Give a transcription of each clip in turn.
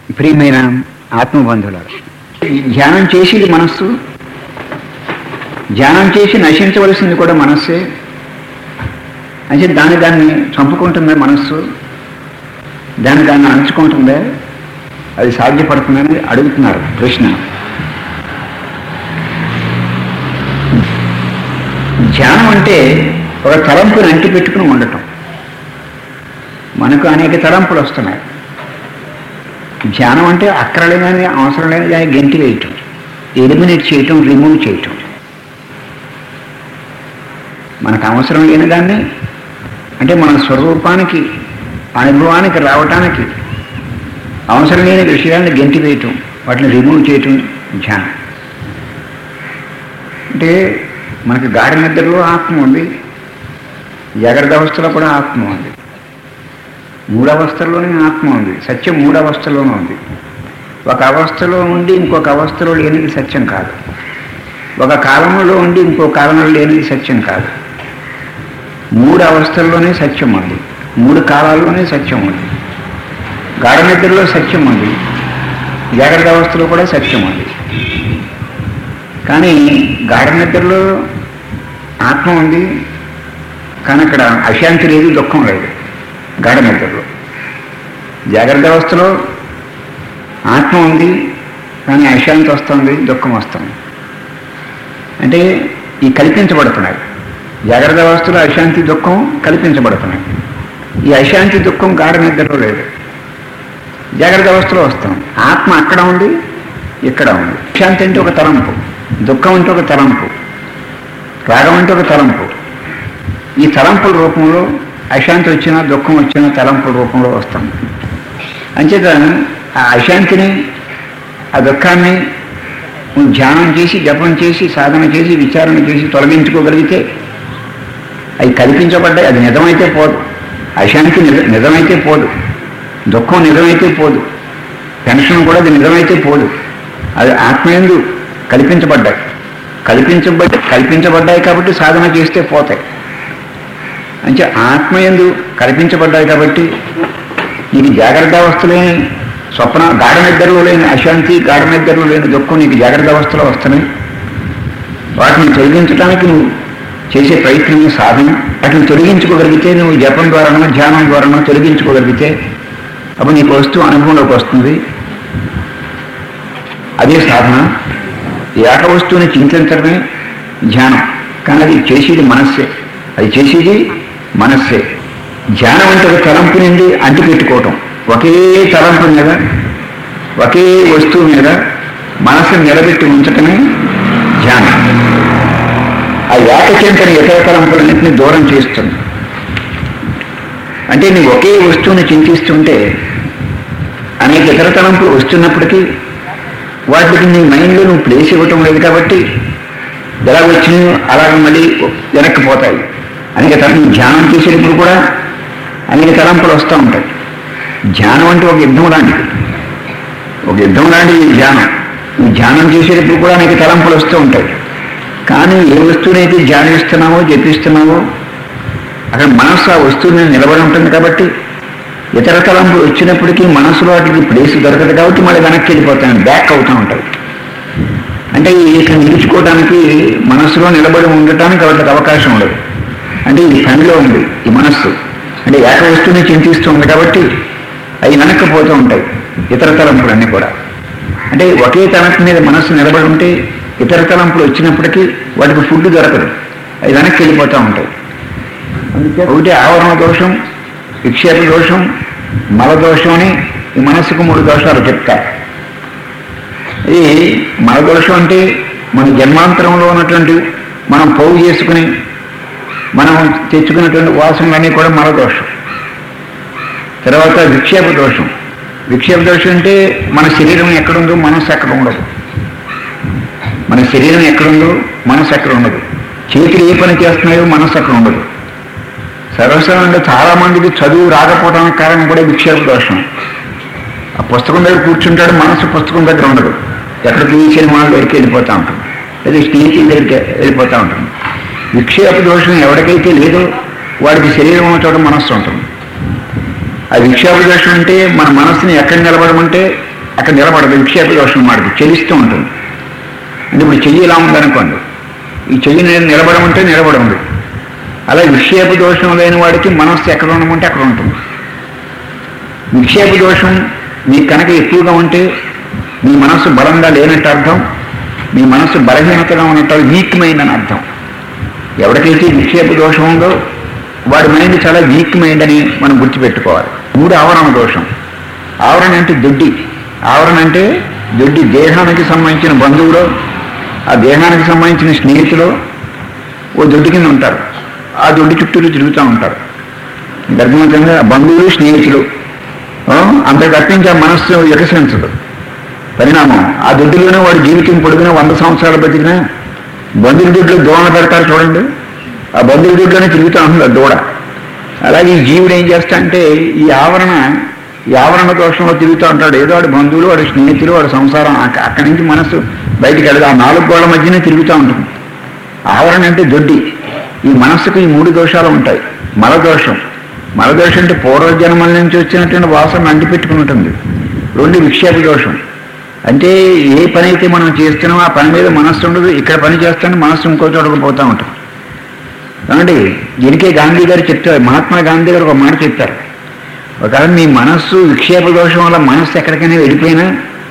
ప్రియమైన ఆత్మబంధువులారు ఈ ధ్యానం చేసేది మనస్సు ధ్యానం చేసి నశించవలసింది కూడా మనస్సే అంటే దాని దాన్ని చంపుకుంటుందా మనస్సు దాన్ని దాన్ని అణుచుకుంటుందా అది సాధ్యపడుతుందని అడుగుతున్నారు ప్రశ్న ధ్యానం అంటే ఒక తలంపుని అంటి పెట్టుకుని ఉండటం మనకు అనేక తలంపులు వస్తున్నాయి ధ్యానం అంటే అక్కరలేని అవసరం లేని దాన్ని గెంటి వేయటం ఎలిమినేట్ చేయటం రిమూవ్ చేయటం మనకు అవసరం లేని దాన్ని అంటే మన స్వరూపానికి అనుభవానికి రావటానికి అవసరం లేని విషయాన్ని గెంటి వేయటం వాటిని రిమూవ్ చేయటం ధ్యానం అంటే మనకి గాఢ నిద్రలో ఆత్మ ఉంది జాగ్రత్త అవస్థలో కూడా ఆత్మ ఉంది మూడవస్థలోనే ఆత్మ ఉంది సత్యం మూడవస్థలోనే ఉంది ఒక అవస్థలో ఉండి ఇంకొక అవస్థలో లేనిది సత్యం కాదు ఒక కాలంలో ఉండి ఇంకో కాలంలో లేనిది సత్యం కాదు మూడు అవస్థల్లోనే సత్యం ఉంది మూడు కాలాల్లోనే సత్యం ఉంది గాఢ నిద్రలో సత్యం ఉంది జాగ్రత్త అవస్థలో కూడా సత్యం ఉంది కానీ గాఢ నిద్రలో ఆత్మ ఉంది కానీ అక్కడ అశాంతి లేదు దుఃఖం లేదు గాఢ నిద్రలో జాగ్రత్త అవస్థలో ఆత్మ ఉంది కానీ అశాంతి వస్తుంది దుఃఖం వస్తుంది అంటే ఈ కల్పించబడుతున్నాయి జాగ్రత్త అవస్థలో అశాంతి దుఃఖం కల్పించబడుతున్నాయి ఈ అశాంతి దుఃఖం గాఢ నిద్రలో లేదు జాగ్రత్త అవస్థలో వస్తాం ఆత్మ అక్కడ ఉంది ఇక్కడ ఉంది అశాంతి అంటే ఒక తలంపు దుఃఖం అంటే ఒక తలంపు రాగం అంటే ఒక తలంపు ఈ తలంపుల రూపంలో అశాంతి వచ్చినా దుఃఖం వచ్చినా తలంపుల రూపంలో వస్తాం అంచేత ఆ అశాంతిని ఆ దుఃఖాన్ని నువ్వు ధ్యానం చేసి జపం చేసి సాధన చేసి విచారణ చేసి తొలగించుకోగలిగితే అవి కల్పించబడ్డాయి అది నిజమైతే పోదు అశాంతి నిజ నిజమైతే పోదు దుఃఖం నిజమైతే పోదు టెన్షన్ కూడా అది నిజమైతే పోదు అది ఆత్మయందు కల్పించబడ్డాయి కల్పించబడ్డ కల్పించబడ్డాయి కాబట్టి సాధన చేస్తే పోతాయి అంటే ఆత్మయందు కల్పించబడ్డాయి కాబట్టి నీకు జాగ్రత్త అవస్థలే స్వప్న గాఢ నిద్రలో లేని అశాంతి గాఢ నిద్రలో లేని దుఃఖం నీకు జాగ్రత్త అవస్థలో వస్తున్నాయి వాటిని తొలగించడానికి నువ్వు చేసే ప్రయత్నమే సాధన వాటిని తొలగించుకోగలిగితే నువ్వు జపం ద్వారానో ధ్యానం ద్వారానో తొలగించుకోగలిగితే అప్పుడు నీకు వస్తువు అనుభవంలోకి వస్తుంది అదే సాధన ఏక వస్తువుని చింతించడమే ధ్యానం కానీ అది చేసేది మనస్సే అది చేసేది మనస్సే ధ్యానం అంటే ఒక తలంపు నుండి అంటి పెట్టుకోవటం ఒకే తలంపు మీద ఒకే వస్తువు మీద మనసును నిలబెట్టి ఉంచటమే ధ్యానం ఆ ఏకచింతన ఇతర తలంపులన్నింటినీ దూరం చేస్తుంది అంటే నీ ఒకే వస్తువుని చింతిస్తుంటే అనేక ఇతర తలంపులు వస్తున్నప్పటికీ వాటికి నీ మైండ్లో నువ్వు ప్లేస్ ఇవ్వటం లేదు కాబట్టి ఎలా వచ్చినాయో అలాగ మళ్ళీ వెనక్కి పోతాయి అనేక తరం ధ్యానం చేసేటప్పుడు కూడా అనేక తలంపులు వస్తూ ఉంటాయి ధ్యానం అంటే ఒక యుద్ధం లాంటిది ఒక యుద్ధం లాంటిది ధ్యానం నువ్వు ధ్యానం చేసేటప్పుడు కూడా అనేక తలంపులు వస్తూ ఉంటాయి కానీ ఏ వస్తువునైతే ధ్యానిస్తున్నావో జపిస్తున్నావో అక్కడ మనస్సు ఆ వస్తువు మీద నిలబడి ఉంటుంది కాబట్టి ఇతర తలంపులు వచ్చినప్పటికీ మనసులో వాటికి ప్లేస్ దొరకదు కాబట్టి మళ్ళీ వెనక్కి వెళ్ళిపోతాను బ్యాక్ అవుతూ ఉంటాయి అంటే ఇక్కడ నిలుచుకోవడానికి మనస్సులో నిలబడి ఉండటానికి వాటికి అవకాశం ఉండదు అంటే ఇది పనిలో ఉంది ఈ మనస్సు అంటే ఏక వస్తువుని చింతిస్తూ ఉంది కాబట్టి అవి వెనక్కి పోతూ ఉంటాయి ఇతర తలంపులన్నీ కూడా అంటే ఒకే తలంపు మీద మనస్సు నిలబడి ఉంటే ఇతర తలంపులు వచ్చినప్పటికీ వాటికి ఫుడ్ దొరకదు అవి వెనక్కి వెళ్ళిపోతూ ఉంటాయి ఒకటి ఆవరణ దోషం విక్షేప దోషం మల దోషం అని ఈ మనస్సుకు మూడు దోషాలు చెప్తారు ఇది మల దోషం అంటే మన జన్మాంతరంలో ఉన్నటువంటి మనం పోగు చేసుకుని మనం తెచ్చుకున్నటువంటి వాసనలన్నీ కూడా మల దోషం తర్వాత విక్షేప దోషం విక్షేప దోషం అంటే మన శరీరం ఎక్కడుందో మనస్సు ఎక్కడ ఉండదు మన శరీరం ఎక్కడుందో మనస్సు ఎక్కడ ఉండదు చేతులు ఏ పని చేస్తున్నాయో మనస్సు అక్కడ ఉండదు సర్వసాధారణంగా చాలా మందికి చదువు రాకపోవడానికి కారణం కూడా విక్షేప దోషం ఆ పుస్తకం దగ్గర కూర్చుంటాడు మనసు పుస్తకం దగ్గర ఉండదు ఎక్కడికి సినిమాల దగ్గరికి వెళ్ళిపోతూ ఉంటుంది లేదా స్నేహితుల దగ్గరికి వెళ్ళిపోతూ ఉంటుంది విక్షేప దోషం ఎవరికైతే లేదో వాడికి శరీరం ఉన్న చోట మనస్సు ఉంటుంది ఆ విక్షేప దోషం అంటే మన మనస్సుని ఎక్కడ నిలబడమంటే అక్కడ నిలబడదు విక్షేప దోషం మాడదు చెలిస్తూ ఉంటుంది అంటే ఇప్పుడు చెయ్యి ఇలా ఉందనుకోండి ఈ చెయ్యి నేను నిలబడమంటే నిలబడండి అలా విక్షేప దోషం లేని వాడికి మనస్సు ఎక్కడ ఉండమంటే అక్కడ ఉంటుంది విక్షేప దోషం మీ కనుక ఎక్కువగా ఉంటే మీ మనస్సు బలంగా లేనట్టు అర్థం మీ మనస్సు బలహీనతగా ఉన్నట్టు వీక్ మైండ్ అని అర్థం ఎవరికైతే విక్షేప దోషం ఉందో వాడి మైండ్ చాలా వీక్ మైండ్ అని మనం గుర్తుపెట్టుకోవాలి మూడు ఆవరణ దోషం ఆవరణ అంటే దొడ్డి ఆవరణ అంటే దొడ్డి దేహానికి సంబంధించిన బంధువులు ఆ దేహానికి సంబంధించిన స్నేహితులు ఓ దొడ్డి కింద ఉంటారు ఆ దొడ్డి చుట్టూరు తిరుగుతూ ఉంటారు గర్భవంతంగా బంధువులు స్నేహితులు ఆ, అంత తప్పించి ఆ మనస్సు వికసించదు పరిణామం ఆ దొడ్డిలోనే వాడి జీవితం పొడిగిన వంద సంవత్సరాలు బతికినా బంధువుల దొడ్లో దోణ పెడతారు చూడండి ఆ బంధువుల దొడ్లోనే తిరుగుతూ ఉంటుంది ఆ దూడ అలాగే ఈ జీవుడు ఏం చేస్తా అంటే ఈ ఆవరణ ఈ ఆవరణ దోషంలో తిరుగుతూ ఉంటాడు ఏదో వాడి బంధువులు వాడి స్నేహితులు వాడి సంసారం అక్క- అక్కడి నుంచి మనస్సు బయటికి వెళ్ళదు ఆ నాలుగు గోళ్ల మధ్యనే తిరుగుతూ ఉంటుంది ఆవరణ అంటే దొడ్డి ఈ మనస్సుకు ఈ మూడు దోషాలు ఉంటాయి మలదోషం మలదోషం అంటే పూర్వజన్మల నుంచి వచ్చినటువంటి వాసన అంటిపెట్టుకుని ఉంటుంది రెండు విక్షేప దోషం అంటే ఏ పని అయితే మనం చేస్తున్నామో ఆ పని మీద మనస్సు ఉండదు ఇక్కడ పని చేస్తాను మనస్సు ఇంకో చోటకు పోతూ ఉంటాం ఏమండి దీనికే గాంధీ గారు చెప్తారు మహాత్మా గాంధీ గారు ఒక మాట చెప్తారు ఒకవేళ మీ మనస్సు విక్షేప దోషం వల్ల మనస్సు ఎక్కడికైనా వెళ్ళిపోయినా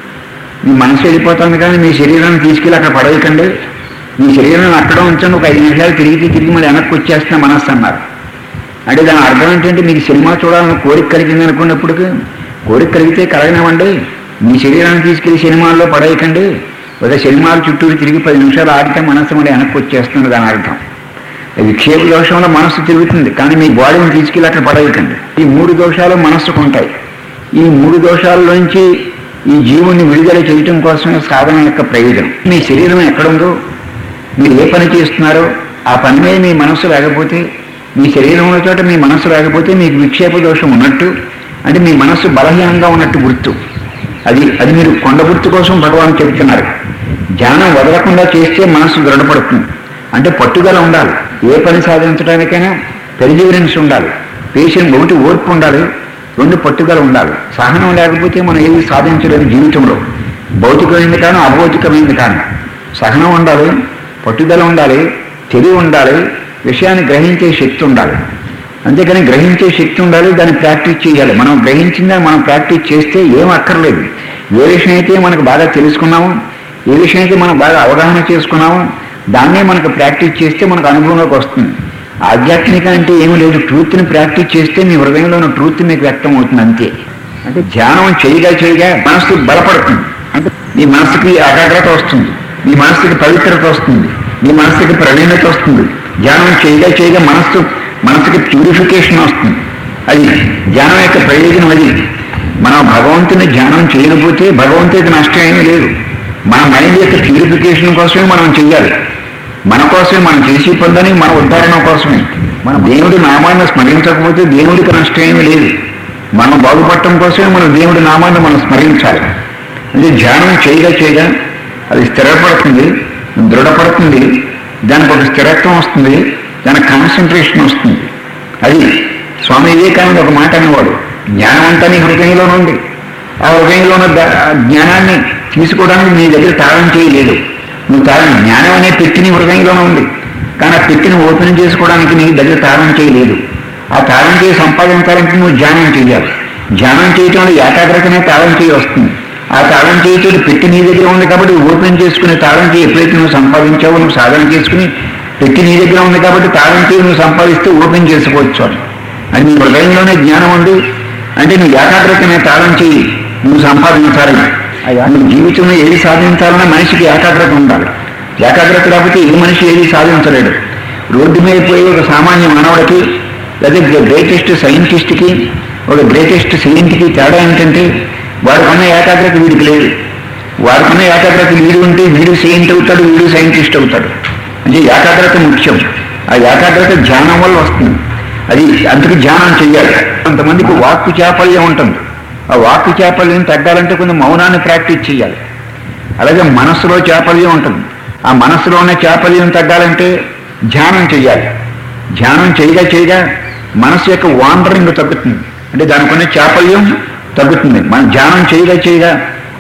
మీ మనసు వెళ్ళిపోతుంది కానీ మీ శరీరాన్ని తీసుకెళ్ళి అక్కడ పడవేయకండి మీ శరీరాన్ని అక్కడ ఉంచండి ఒక ఐదు నిమిషాలు తిరిగి తిరిగి మళ్ళీ వెనక్కి వచ్చేస్తున్న మనస్సు అన్నారు అంటే దాని అర్థం ఏంటంటే మీకు సినిమా చూడాలని కోరిక కలిగింది అనుకున్నప్పుడు కోరిక కలిగితే కలగనివ్వండి మీ శరీరాన్ని తీసుకెళ్లి సినిమాల్లో పడేయకండి ఒక సినిమాల చుట్టూరు తిరిగి పది నిమిషాలు ఆడితే మనస్సు మళ్ళీ వెనక్కి వచ్చేస్తుంది దాని అర్థం విక్షేప దోషంలో మనస్సు తిరుగుతుంది కానీ మీ బాడీని తీసుకెళ్ళి అక్కడ పడేయకండి ఈ మూడు దోషాలు మనస్సుకు ఉంటాయి ఈ మూడు దోషాల్లోంచి ఈ జీవుని విడుదల చేయటం కోసమే సాధన యొక్క ప్రయోజనం మీ శరీరం ఎక్కడుందో మీరు ఏ పని చేస్తున్నారో ఆ పని మీద మీ మనస్సు లేకపోతే మీ శరీరంలో చోట మీ మనస్సు లేకపోతే మీకు విక్షేప దోషం ఉన్నట్టు అంటే మీ మనస్సు బలహీనంగా ఉన్నట్టు గుర్తు అది అది మీరు కొండ గుర్తు కోసం భగవాన్ చెబుతున్నారు ధ్యానం వదలకుండా చేస్తే మనస్సు దృఢపడుతుంది అంటే పట్టుదల ఉండాలి ఏ పని సాధించడానికైనా పెరిజివరెన్స్ ఉండాలి పేషెంట్ ఒకటి ఓర్పు ఉండాలి రెండు పట్టుదల ఉండాలి సహనం లేకపోతే మనం ఏది సాధించలేదు జీవితంలో భౌతికమైంది కాను అభౌతికమైంది కాను సహనం ఉండాలి పట్టుదల ఉండాలి తెలివి ఉండాలి విషయాన్ని గ్రహించే శక్తి ఉండాలి అంతేకాని గ్రహించే శక్తి ఉండాలి దాన్ని ప్రాక్టీస్ చేయాలి మనం గ్రహించిందని మనం ప్రాక్టీస్ చేస్తే ఏం అక్కర్లేదు ఏ విషయం అయితే మనకు బాగా తెలుసుకున్నామో ఏ విషయం అయితే మనం బాగా అవగాహన చేసుకున్నామో దాన్నే మనకు ప్రాక్టీస్ చేస్తే మనకు అనుభవంలోకి వస్తుంది ఆధ్యాత్మిక అంటే ఏమీ లేదు ట్రూత్ని ప్రాక్టీస్ చేస్తే మీ హృదయంలో ఉన్న ట్రూత్ మీకు వ్యక్తం అవుతుంది అంతే అంటే ధ్యానం చేయగా చేయగా మనసు బలపడుతుంది అంటే మీ మనసుకి ఏకాగ్రత వస్తుంది మీ మనసుకి పవిత్రత వస్తుంది మీ మనసుకి ప్రవీణత వస్తుంది ధ్యానం చేయగా చేయగా మనస్సు మనసుకి ప్యూరిఫికేషన్ వస్తుంది అది ధ్యానం యొక్క ప్రయోజనం అది మనం భగవంతుని ధ్యానం చేయకపోతే భగవంతుడికి నష్టం ఏమీ లేదు మన మైండ్ యొక్క ప్యూరిఫికేషన్ కోసమే మనం చెయ్యాలి మన కోసమే మనం చేసి పొందని మన ఉద్ధారణ కోసమే మన దేవుడి నామాన్ని స్మరించకపోతే దేవుడికి నష్టం ఏమీ లేదు మనం బాగుపడటం కోసమే మన దేవుడి నామాన్ని మనం స్మరించాలి అంటే ధ్యానం చేయగా చేయగా అది స్థిరపడుతుంది దృఢపడుతుంది దానికి ఒక స్థిరత్వం వస్తుంది దానికి కాన్సన్ట్రేషన్ వస్తుంది అది స్వామి వివేకానంద ఒక మాట అనేవాడు జ్ఞానం అంతా నీ హృదయంలోనే ఉంది ఆ హృదయంలో ఉన్న ద- ఆ జ్ఞానాన్ని తీసుకోవడానికి నీ దగ్గర తాళం చేయలేదు నువ్వు తాళం జ్ఞానం అనే పెట్టి నీ హృదయంలోనే ఉంది కానీ ఆ పెట్టిని ఓపెన్ చేసుకోవడానికి నీ దగ్గర తాళం చేయలేదు ఆ తాళం చేయి సంపాదించాలంటే నువ్వు ధ్యానం చేయాలి ధ్యానం చేయటం వల్ల ఏకాగ్రతనే తాళం చేయి వస్తుంది ఆ తాళం చేయటం పెట్టి నీ దగ్గర ఉంది కాబట్టి ఓపెన్ చేసుకునే తాళం చేయి ఎప్పుడైతే నువ్వు సంపాదించావో నువ్వు సాధన చేసుకుని పెట్టి నీ దగ్గర ఉంది కాబట్టి తాళం చేయి నువ్వు సంపాదిస్తే ఓపెన్ చేసుకోవచ్చు అని అది నీ హృదయంలోనే జ్ఞానం ఉంది అంటే నువ్వు ఏకాగ్రతనే తాళం చేయి నువ్వు సంపాదించాలి అయ్యా నువ్వు జీవితంలో ఏది సాధించాలన్నా మనిషికి ఏకాగ్రత ఉండాలి ఏకాగ్రత లేకపోతే ఏ మనిషి ఏది సాధించలేడు రోడ్డు మీద పోయి ఒక సామాన్య మానవుడికి లేదా గ్రేటెస్ట్ సైంటిస్ట్కి ఒక గ్రేటెస్ట్ సైంట్కి తేడా ఏంటంటే వాడికున్న ఏకాగ్రత వీడికి లేదు వాడికున్న ఏకాగ్రత వీడు ఉంటే వీడు సైంట్ అవుతాడు వీడు సైంటిస్ట్ అవుతాడు అంటే ఏకాగ్రత ముఖ్యం ఆ ఏకాగ్రత ధ్యానం వల్ల వస్తుంది అది అందుకు ధ్యానం చెయ్యాలి కొంతమందికి వాక్కు చాపల్యం ఉంటుంది ఆ వాక్కు చాపల్యం తగ్గాలంటే కొంచెం మౌనాన్ని ప్రాక్టీస్ చేయాలి అలాగే మనస్సులో చాపల్యం ఉంటుంది ఆ మనస్సులో ఉన్న చాపల్యం తగ్గాలంటే ధ్యానం చెయ్యాలి ధ్యానం చేయగా చేయగా మనసు యొక్క వాండరింగ్ తగ్గుతుంది అంటే దానికి ఉన్న చాపల్యం తగ్గుతుంది మన ధ్యానం చేయగా చేయగా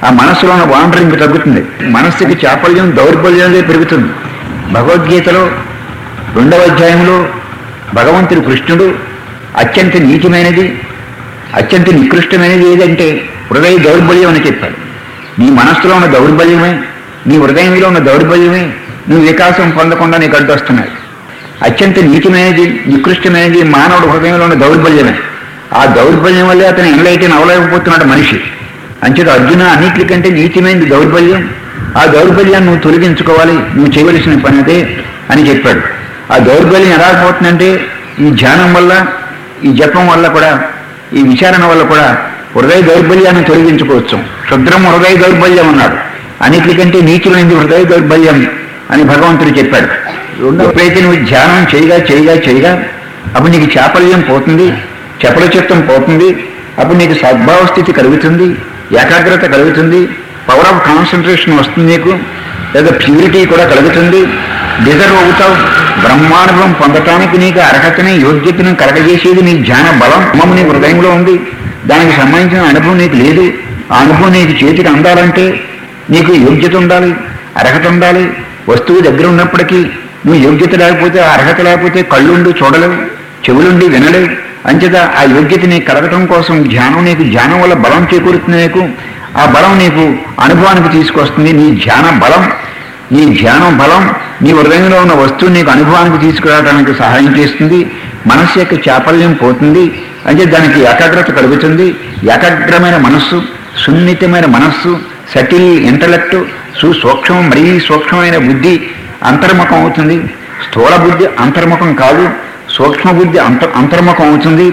ఆ మనస్సులో ఉన్న వాండరింగ్ తగ్గుతుంది మనస్సుకి చాపల్యం దౌర్బల్యం అనేది పెరుగుతుంది భగవద్గీతలో రెండవ అధ్యాయంలో భగవంతుడు కృష్ణుడు అత్యంత నీచమైనది అత్యంత నికృష్టమైనది ఏదంటే హృదయ దౌర్బల్యం అని చెప్పాడు నీ మనస్సులో ఉన్న దౌర్బల్యమే నీ హృదయంలో ఉన్న దౌర్బల్యమే నువ్వు వికాసం పొందకుండా నీకు అడ్డొస్తున్నాయి అత్యంత నీచమైనది నికృష్టమైనది మానవుడు హృదయంలో ఉన్న దౌర్బల్యమే ఆ దౌర్బల్యం వల్లే అతను ఎనలైతే నవలేకపోతున్నాడు మనిషి అంచేత అర్జున అన్నిటికంటే నీచమైనది దౌర్బల్యం ఆ దౌర్బల్యాన్ని నువ్వు తొలగించుకోవాలి నువ్వు చేయవలసిన పని అదే అని చెప్పాడు ఆ దౌర్బల్యం ఎలా పోతుందంటే ఈ ధ్యానం వల్ల ఈ జపం వల్ల కూడా ఈ విచారణ వల్ల కూడా హృదయ దౌర్బల్యాన్ని తొలగించుకోవచ్చు క్షుద్రం హృదయ దౌర్బల్యం అన్నాడు అన్నిటికంటే నీచులైంది హృదయ దౌర్బల్యం అని భగవంతుడు చెప్పాడు రెండో ఎప్పుడైతే నువ్వు ధ్యానం చేయగా చేయగా చేయగా అప్పుడు నీకు చాపల్యం పోతుంది చపల చిత్తం పోతుంది అప్పుడు నీకు సద్భావ స్థితి కలుగుతుంది ఏకాగ్రత కలుగుతుంది పవర్ ఆఫ్ కాన్సన్ట్రేషన్ వస్తుంది నీకు లేదా ప్యూరిటీ కూడా కలుగుతుంది డిజర్వ్ అవుతావు బ్రహ్మానుభవం పొందటానికి నీకు అర్హతని యోగ్యతను కలగజేసేది నీ ధ్యాన బలం మమ్మ నీ హృదయంలో ఉంది దానికి సంబంధించిన అనుభవం నీకు లేదు ఆ అనుభవం నీకు చేతికి అందాలంటే నీకు యోగ్యత ఉండాలి అర్హత ఉండాలి వస్తువు దగ్గర ఉన్నప్పటికీ నువ్వు యోగ్యత లేకపోతే ఆ అర్హత లేకపోతే కళ్ళుండి చూడలేవు చెవులుండి వినలేవు అంచేత ఆ యోగ్యత నీకు కలగటం కోసం ధ్యానం నీకు ధ్యానం వల్ల బలం చేకూరుతుంది నీకు ఆ బలం నీకు అనుభవానికి తీసుకొస్తుంది నీ ధ్యాన బలం నీ ధ్యానం బలం నీ హృదయంలో ఉన్న వస్తువు నీకు అనుభవానికి తీసుకురావడానికి సహాయం చేస్తుంది మనస్సు యొక్క చాపల్యం పోతుంది అంటే దానికి ఏకాగ్రత కలుగుతుంది ఏకాగ్రమైన మనస్సు సున్నితమైన మనస్సు సటిల్ ఇంటలెక్ట్ సుసూక్ష్మం మరీ సూక్ష్మమైన బుద్ధి అంతర్ముఖం అవుతుంది స్థూల బుద్ధి అంతర్ముఖం కాదు సూక్ష్మ బుద్ధి అంత అంతర్ముఖం అవుతుంది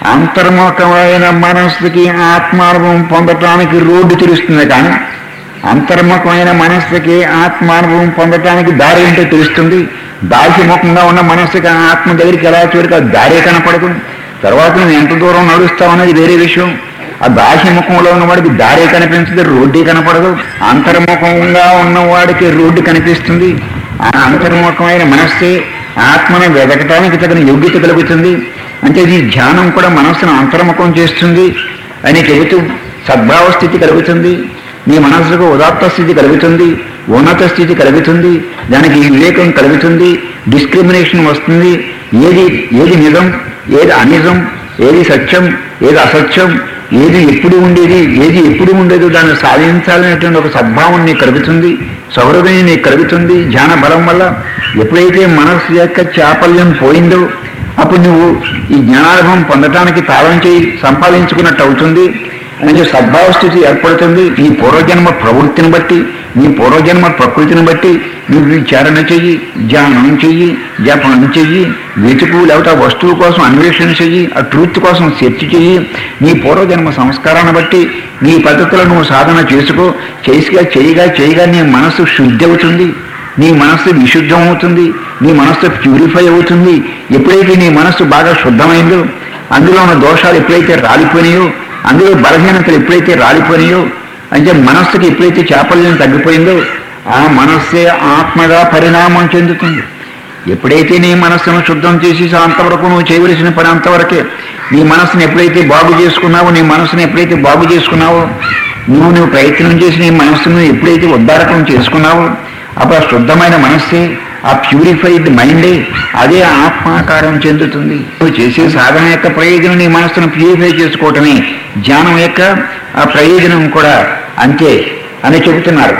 అంతర్ముఖమైన మనస్సుకి ఆత్మానుభవం పొందటానికి రోడ్డు తెలుస్తుంది కానీ అంతర్ముఖమైన మనస్సుకి ఆత్మానుభవం పొందటానికి దారి ఏంటో తెలుస్తుంది బాహ్యముఖంగా ఉన్న మనస్సుకి ఆ ఆత్మ దగ్గరికి ఎలా చివరికి ఆ దారే కనపడదు తర్వాత నువ్వు ఎంత దూరం నడుస్తావు అనేది వేరే విషయం ఆ బాహ్యముఖంలో ఉన్నవాడికి దారే కనిపించదు రోడ్డే కనపడదు అంతర్ముఖంగా ఉన్నవాడికి రోడ్డు కనిపిస్తుంది ఆ అంతర్ముఖమైన మనస్సే ఆత్మను వెదకటానికి తగిన యోగ్యత కలుగుతుంది అంటే ఈ ధ్యానం కూడా మనస్సును అంతర్ముఖం చేస్తుంది అని చెబుతూ సద్భావ స్థితి కలుగుతుంది నీ మనస్సుకు ఉదాత్త స్థితి కలుగుతుంది ఉన్నత స్థితి కలుగుతుంది దానికి వివేకం కలుగుతుంది డిస్క్రిమినేషన్ వస్తుంది ఏది ఏది నిజం ఏది అనిజం ఏది సత్యం ఏది అసత్యం ఏది ఎప్పుడు ఉండేది ఏది ఎప్పుడు ఉండేదో దాన్ని సాధించాలనేటువంటి ఒక సద్భావం నీకు కలుగుతుంది సౌహృదయం నీకు కలుగుతుంది ధ్యాన బలం వల్ల ఎప్పుడైతే మనస్సు యొక్క చాపల్యం పోయిందో అప్పుడు నువ్వు ఈ జ్ఞానానుభవం పొందటానికి తాళం చేయి సంపాదించుకున్నట్టు అవుతుంది అంటే సద్భావ స్థితి ఏర్పడుతుంది నీ పూర్వజన్మ ప్రవృత్తిని బట్టి నీ పూర్వజన్మ ప్రకృతిని బట్టి నువ్వు విచారణ చెయ్యి ధ్యానం చెయ్యి జపనం చెయ్యి వెతుకు లేకపోతే ఆ వస్తువు కోసం అన్వేషణ చెయ్యి ఆ ట్రూత్ కోసం సెర్చ్ చెయ్యి నీ పూర్వజన్మ సంస్కారాన్ని బట్టి నీ పద్ధతిలో నువ్వు సాధన చేసుకో చేసిగా చేయగా చేయగా నీ మనసు శుద్ధి అవుతుంది నీ మనస్సు విశుద్ధం అవుతుంది నీ మనస్సు ప్యూరిఫై అవుతుంది ఎప్పుడైతే నీ మనస్సు బాగా శుద్ధమైందో అందులో ఉన్న దోషాలు ఎప్పుడైతే రాలిపోయినాయో అందులో బలహీనతలు ఎప్పుడైతే రాలిపోయినాయో అంటే మనస్సుకి ఎప్పుడైతే చాపల్యం తగ్గిపోయిందో ఆ మనస్సే ఆత్మగా పరిణామం చెందుతుంది ఎప్పుడైతే నీ మనస్సును శుద్ధం చేసి అంతవరకు నువ్వు చేయవలసిన పని అంతవరకే నీ మనస్సును ఎప్పుడైతే బాగు చేసుకున్నావో నీ మనస్సును ఎప్పుడైతే బాగు చేసుకున్నావో నువ్వు నువ్వు ప్రయత్నం చేసి నీ మనస్సును ఎప్పుడైతే ఉద్ధారకం చేసుకున్నావో అప్పుడు ఆ శుద్ధమైన మనస్సే ఆ ప్యూరిఫైడ్ మైండే అదే ఆత్మాకారం చెందుతుంది నువ్వు చేసే సాధన యొక్క ప్రయోజనం నీ మనస్సును ప్యూరిఫై చేసుకోవటమే ధ్యానం యొక్క ఆ ప్రయోజనం కూడా అంతే అని చెబుతున్నారు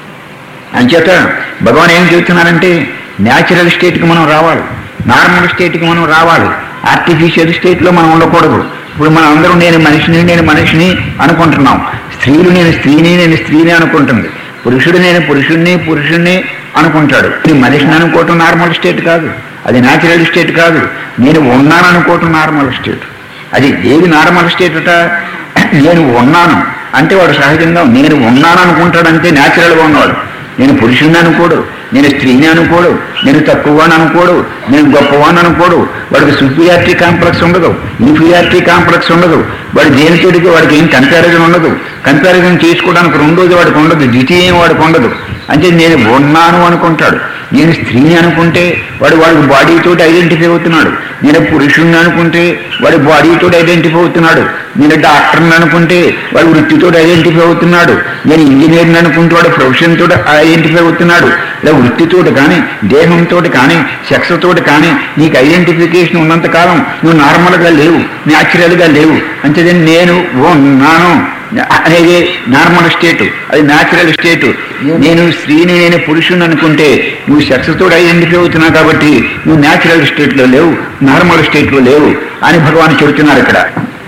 అంచేత భగవాన్ ఏం చెబుతున్నారంటే న్యాచురల్ స్టేట్కి మనం రావాలి నార్మల్ స్టేట్కి మనం రావాలి ఆర్టిఫిషియల్ స్టేట్లో మనం ఉండకూడదు ఇప్పుడు మనం అందరం నేను మనిషిని నేను మనిషిని అనుకుంటున్నాం స్త్రీలు నేను స్త్రీని నేను స్త్రీని అనుకుంటుంది పురుషుడు నేను పురుషుణ్ణి పురుషుణ్ణి అనుకుంటాడు ఈ మనిషిని అనుకోవటం నార్మల్ స్టేట్ కాదు అది న్యాచురల్ స్టేట్ కాదు నేను ఉన్నాను అనుకోవటం నార్మల్ స్టేట్ అది ఏది నార్మల్ స్టేట్ అట నేను ఉన్నాను అంటే వాడు సహజంగా నేను ఉన్నాను అనుకుంటాడంటే న్యాచురల్గా ఉన్నవాడు నేను పురుషుణ్ణి అనుకోడు నేను స్త్రీని అనుకోడు నేను తక్కువని అనుకోడు నేను గొప్పవాడిని అనుకోడు వాడికి సుపీరియారిటీ కాంప్లెక్స్ ఉండదు ఇన్ఫీరియారిటీ కాంప్లెక్స్ ఉండదు వాడి దేనితోటికి వాడికి ఏం కంపారిజన్ ఉండదు కంపారిజన్ చేసుకోవడానికి రెండోది వాడికి ఉండదు ద్వితీయం వాడికి ఉండదు అంటే నేను ఉన్నాను అనుకుంటాడు నేను స్త్రీని అనుకుంటే వాడు వాడి బాడీతో ఐడెంటిఫై అవుతున్నాడు నేను పురుషుణ్ణి అనుకుంటే వాడి బాడీతో ఐడెంటిఫై అవుతున్నాడు నేను డాక్టర్ని అనుకుంటే వాడు వృత్తితో ఐడెంటిఫై అవుతున్నాడు నేను ఇంజనీర్ని అనుకుంటే వాడు ప్రొఫెషన్ తోటి ఐడెంటిఫై అవుతున్నాడు ఇలా వృత్తితోటి కానీ దేహంతో కానీ సెక్స్ తోటి కానీ నీకు ఐడెంటిఫికేషన్ ఉన్నంత కాలం నువ్వు నార్మల్గా లేవు న్యాచురల్గా లేవు అంటే నేను ఉన్నాను అనేది నార్మల్ స్టేట్ అది న్యాచురల్ స్టేట్ నేను స్త్రీని నేను పురుషుని అనుకుంటే నువ్వు సెక్స్ తోటి ఐడెంటిఫై అవుతున్నావు కాబట్టి నువ్వు న్యాచురల్ స్టేట్లో లేవు నార్మల్ స్టేట్లో లేవు అని భగవాన్ చెబుతున్నారు ఇక్కడ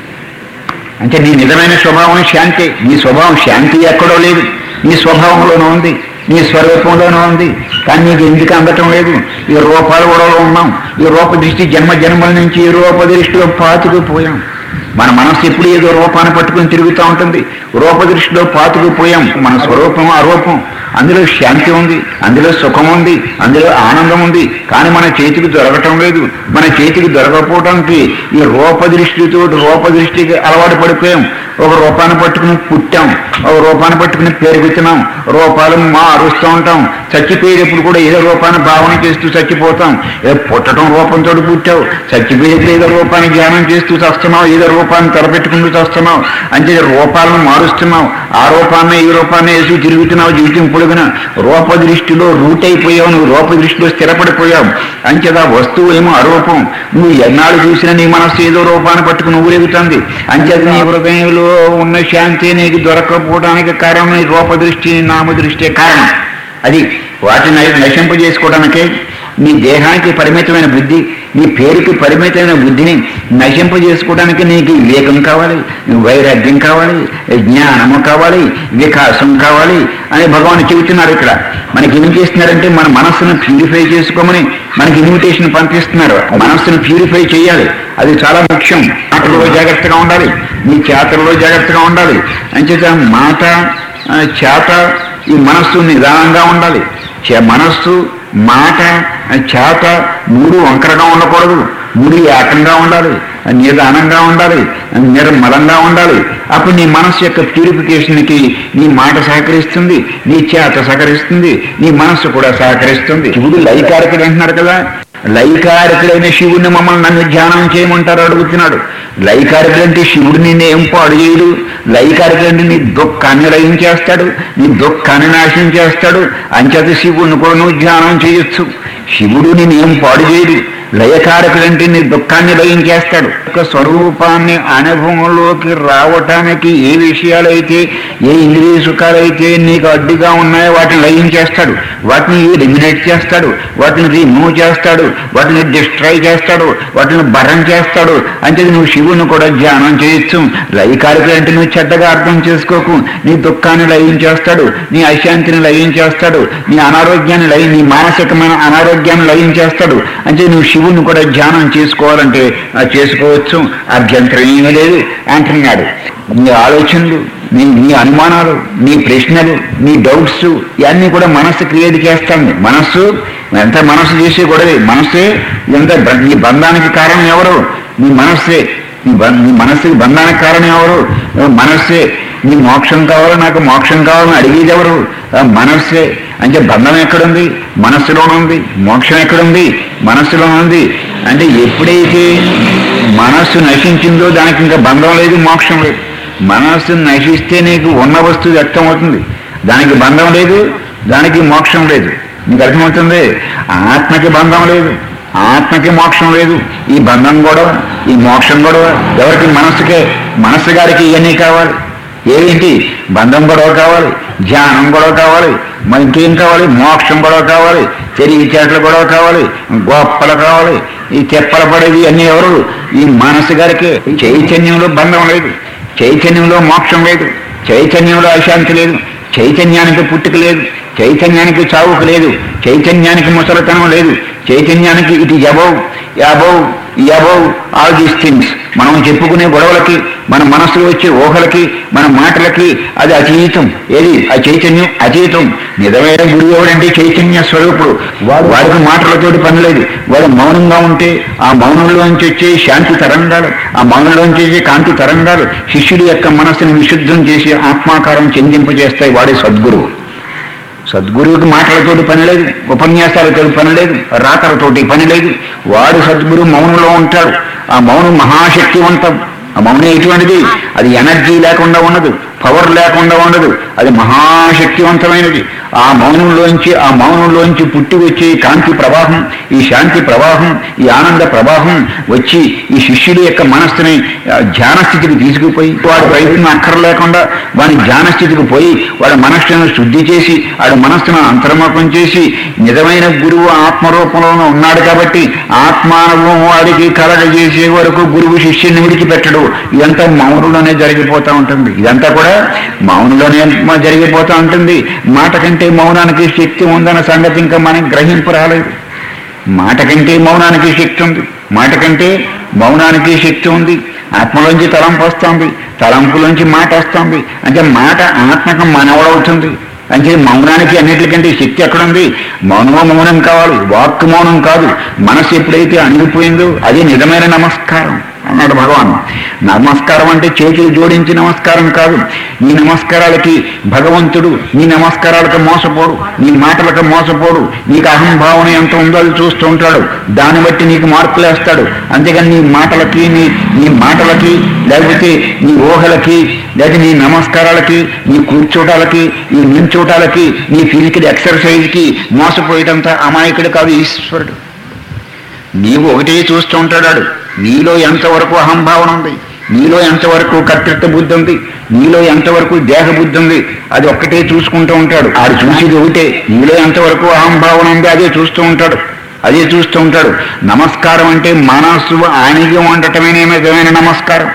అంటే నీ నిజమైన స్వభావం శాంతి నీ స్వభావం శాంతి ఎక్కడో లేదు నీ స్వభావంలోనూ ఉంది నీ స్వరూపంలోనూ ఉంది కానీ నీకు ఎందుకు అందటం లేదు ఈ రూపాలు కూడా ఉన్నాం ఈ రూప దృష్టి జన్మ జన్మల నుంచి ఈ రూప దృష్టిలో పాతుకుపోయాం మన మనసు ఎప్పుడు ఏదో రూపాన్ని పట్టుకుని తిరుగుతూ ఉంటుంది రూప దృష్టిలో పాతుకుపోయాం మన స్వరూపం అరూపం అందులో శాంతి ఉంది అందులో సుఖం ఉంది అందులో ఆనందం ఉంది కానీ మన చేతికి దొరకటం లేదు మన చేతికి దొరకపోవడానికి ఈ రూప దృష్టితో రూప దృష్టికి అలవాటు పడిపోయాం ఒక రూపాన్ని పట్టుకుని పుట్టాం ఒక రూపాన్ని పట్టుకుని పెరుగుతున్నాం రూపాలు మారుస్తూ ఉంటాం చచ్చిపోయేటప్పుడు కూడా ఏదో రూపాన్ని భావన చేస్తూ చచ్చిపోతాం ఏ పుట్టడం రూపంతో పుట్టావు చచ్చిపోయేటప్పుడు ఏదో రూపాన్ని ధ్యానం చేస్తూ చస్తున్నావు ఏదో రూపాన్ని తలపెట్టుకుంటూ చస్తున్నావు అంటే రూపాలను మారుస్తున్నావు ఆ రూపాన్ని ఈ రూపాన్ని వేసి తిరుగుతున్నావు జీవితం పొడుగున రూప దృష్టిలో రూట్ అయిపోయావు నువ్వు రూప దృష్టిలో స్థిరపడిపోయావు అంచేత ఆ వస్తువు ఏమో అరూపం నువ్వు ఎన్నాళ్ళు చూసినా నీ మనస్సు ఏదో రూపాన్ని పట్టుకుని ఊరేగుతుంది అంచేత నీ హృదయంలో ఉన్న శాంతి నీకు దొరకపోవడానికి కారణం నీ రూప దృష్టి నీ నామ దృష్టి కారణం అది వాటిని నశింపజేసుకోవడానికే నీ దేహానికి పరిమితమైన బుద్ధి నీ పేరుకి పరిమితమైన బుద్ధిని నశింపజేసుకోవడానికి నీకు వివేకం కావాలి వైరాగ్యం కావాలి జ్ఞానము కావాలి వికాసం కావాలి అని భగవాన్ చెబుతున్నారు ఇక్కడ మనకి ఏం చేస్తున్నారంటే మన మనస్సును ప్యూరిఫై చేసుకోమని మనకి ఇన్విటేషన్ పంపిస్తున్నారు మనస్సును ప్యూరిఫై చేయాలి అది చాలా ముఖ్యం మాటలో జాగ్రత్తగా ఉండాలి నీ చేతల్లో జాగ్రత్తగా ఉండాలి అంచేత మాట ఆ, చేత ఈ మనస్సు నిదానంగా ఉండాలి చే- మనస్సు మాట చేత మూడు వంకరగా ఉండకూడదు మూడు ఏకంగా ఉండాలి నిదానంగా ఉండాలి నిర్మలంగా ఉండాలి అప్పుడు నీ మనస్సు యొక్క ప్యూరిఫికేషన్కి నీ మాట సహకరిస్తుంది నీ చేత సహకరిస్తుంది నీ మనస్సు కూడా సహకరిస్తుంది శివుడు లైకారకుడు అంటున్నారు కదా లైకారకుడైన శివుడిని మమ్మల్ని నన్ను ధ్యానం చేయమంటారు అడుగుతున్నాడు లైకారకుడు అంటే శివుడు నిన్ను ఏం పాడు చేయడు లైకారకుడు అంటే నీ దుఃఖాన్ని లయం చేస్తాడు నీ దుఃఖాన్ని నాశనం చేస్తాడు అంచేత శివుడిని కూడా నువ్వు ధ్యానం చేయొచ్చు శివుడు నేను ఏం పాడు చేయడు లయకారకుడు అంటే నీ దుఃఖాన్ని లయం చేస్తాడు ఒక స్వరూపాన్ని అనుభవంలోకి రావటానికి ఏ విషయాలైతే ఏ ఇంద్రియ సుఖాలైతే నీకు అడ్డుగా ఉన్నాయో వాటిని లయం చేస్తాడు వాటిని ఎలిమినేట్ చేస్తాడు వాటిని రిమూవ్ చేస్తాడు వాటిని డిస్ట్రాయ్ చేస్తాడు వాటిని భరం చేస్తాడు అంటే నువ్వు శివుని కూడా ధ్యానం చేయొచ్చు లయకారకుడు అంటే నువ్వు చెడ్డగా అర్థం చేసుకోకు నీ దుఃఖాన్ని లయం చేస్తాడు నీ అశాంతిని లయం చేస్తాడు నీ అనారోగ్యాన్ని లయం నీ మానసికమైన అనారోగ్యాన్ని లయం చేస్తాడు అంటే నువ్వు శివుని కూడా ధ్యానం చేసుకోవాలంటే ఆ చేసుకోవచ్చు అభ్యంతరం ఏమీ లేదు అంటున్నాడు నీ ఆలోచనలు నీ నీ అనుమానాలు నీ ప్రశ్నలు నీ డౌట్స్ ఇవన్నీ కూడా మనస్సు క్రియేట్ చేస్తాను మనస్సు ఎంత మనస్సు చేసే గొడవే మనస్సే ఎంత బ- నీ బంధానికి కారణం ఎవరు నీ మనస్సే నీ బం- నీ మనస్సుకి బంధానికి కారణం ఎవరు మనస్సే నీ మోక్షం కావాలి నాకు మోక్షం కావాలని అడిగేది ఎవరు ఆ మనస్సే అంటే బంధం ఎక్కడుంది మనస్సులోనే ఉంది మోక్షం ఎక్కడుంది మనస్సులోనే ఉంది అంటే ఎప్పుడైతే మనస్సు నశించిందో దానికి ఇంకా బంధం లేదు మోక్షం లేదు మనస్సు నశిస్తే నీకు ఉన్న వస్తువు వ్యక్తం అవుతుంది దానికి బంధం లేదు దానికి మోక్షం లేదు నీకు అర్థమవుతుంది ఆత్మకి బంధం లేదు ఆత్మకి మోక్షం లేదు ఈ బంధం గొడవ ఈ మోక్షం గొడవ ఎవరికి మనస్సుకే మనస్సు గారికి ఇవన్నీ కావాలి ఏంటి బంధం గొడవ కావాలి ధ్యానం గొడవ కావాలి మరి ఇంకేం కావాలి మోక్షం గొడవ కావాలి తెలివితేటల గొడవ కావాలి గొప్పలు కావాలి ఈ తెప్పల పడేది అన్ని ఎవరు ఈ మనసు గారికి చైతన్యంలో బంధం లేదు చైతన్యంలో మోక్షం లేదు చైతన్యంలో అశాంతి లేదు చైతన్యానికి పుట్టుక లేదు చైతన్యానికి చావుకు లేదు చైతన్యానికి ముసలతనం లేదు చైతన్యానికి ఇటు above above above all these things మనం చెప్పుకునే గొడవలకి మన మనసులో వచ్చే ఊహలకి మన మాటలకి అది అతీతం ఏది ఆ చైతన్యం అతీతం నిజమైన గురువు ఎవడంటే చైతన్య స్వరూపుడు వాడు వాడికి మాటలతోటి పని లేదు వాడు మౌనంగా ఉంటే ఆ మౌనంలోంచి వచ్చే శాంతి తరంగాలు ఆ మౌనంలోంచి వచ్చే కాంతి తరంగాలు శిష్యుడి యొక్క మనస్సును విశుద్ధం చేసి ఆత్మాకారం చెందింపజేస్తాయి వాడే సద్గురువు సద్గురువుకి మాటలతోటి పని లేదు ఉపన్యాసాలతో పని లేదు రాతలతోటి పని లేదు వాడు సద్గురు మౌనంలో ఉంటాడు ఆ మౌనం మహాశక్తివంతం ఆ మౌనం ఎటువంటిది అది ఎనర్జీ లేకుండా ఉండదు పవర్ లేకుండా ఉండదు అది మహాశక్తివంతమైనది ఆ మౌనంలోంచి ఆ మౌనంలోంచి పుట్టి వచ్చే కాంతి ప్రవాహం ఈ శాంతి ప్రవాహం ఈ ఆనంద ప్రవాహం వచ్చి ఈ శిష్యుడి యొక్క మనస్సుని ఆ, ధ్యాన స్థితికి తీసుకుపోయి వాడి ప్రయత్నం అక్కర్లేకుండా వాడి ధ్యాన స్థితికి పోయి వాడి మనస్సును శుద్ధి చేసి వాడి మనస్సును అంతర్ముఖం చేసి నిజమైన గురువు ఆత్మరూపంలోనే ఉన్నాడు కాబట్టి ఆత్మానుభవం వాడికి కలగజేసే వరకు గురువు శిష్యుని విడిచిపెట్టడు ఇదంతా మౌనంలోనే జరిగిపోతూ ఉంటుంది ఇదంతా కూడా మౌనంలోనే మ- జరిగిపోతూ ఉంటుంది మాట కంటే మౌనానికి శక్తి ఉందన్న సంగతి ఇంకా మనకి గ్రహింపు రాలేదు మాట కంటే మౌనానికి శక్తి ఉంది మాట కంటే మౌనానికి శక్తి ఉంది ఆత్మలోంచి తలంపు వస్తుంది తలంపులోంచి మాట వస్తుంది అంటే మాట ఆత్మకం మనవడవుతుంది అంటే మౌనానికి అన్నిటికంటే శక్తి ఎక్కడుంది మౌనమో మౌనం కావాలి వాక్ మౌనం కాదు మనసు ఎప్పుడైతే అణిగిపోయిందో అది నిజమైన నమస్కారం అన్నాడు భగవాన్ నమస్కారం అంటే చేతులు జోడించి నమస్కారం కాదు నీ నమస్కారాలకి భగవంతుడు నీ నమస్కారాలకు మోసపోడు నీ మాటలకు మోసపోడు నీకు అహంభావన ఎంత ఉందో అది చూస్తూ ఉంటాడు దాన్ని బట్టి నీకు మార్పులు వేస్తాడు అంతేగాని నీ మాటలకి నీ నీ మాటలకి లేకపోతే నీ ఊహలకి లేదా నీ నమస్కారాలకి నీ కూర్చోటాలకి నీ నించోటాలకి నీ ఫిజికల్ ఎక్సర్సైజ్కి మోసపోయేటంత అమాయకుడు కాదు ఈశ్వరుడు నీవు ఒకటే చూస్తూ ఉంటాడు వాడు. నీలో ఎంతవరకు అహంభావన ఉంది నీలో ఎంతవరకు కర్తృత్వ బుద్ధి ఉంది నీలో ఎంతవరకు దేహ బుద్ధి ఉంది అది ఒక్కటే చూసుకుంటూ ఉంటాడు ఆడు చూసేది ఒకటే నీలో ఎంతవరకు అహంభావన ఉంది అదే చూస్తూ ఉంటాడు అదే చూస్తూ ఉంటాడు నమస్కారం అంటే మనస్సు ఆనిగి ఉండటమే నిజమైన నమస్కారం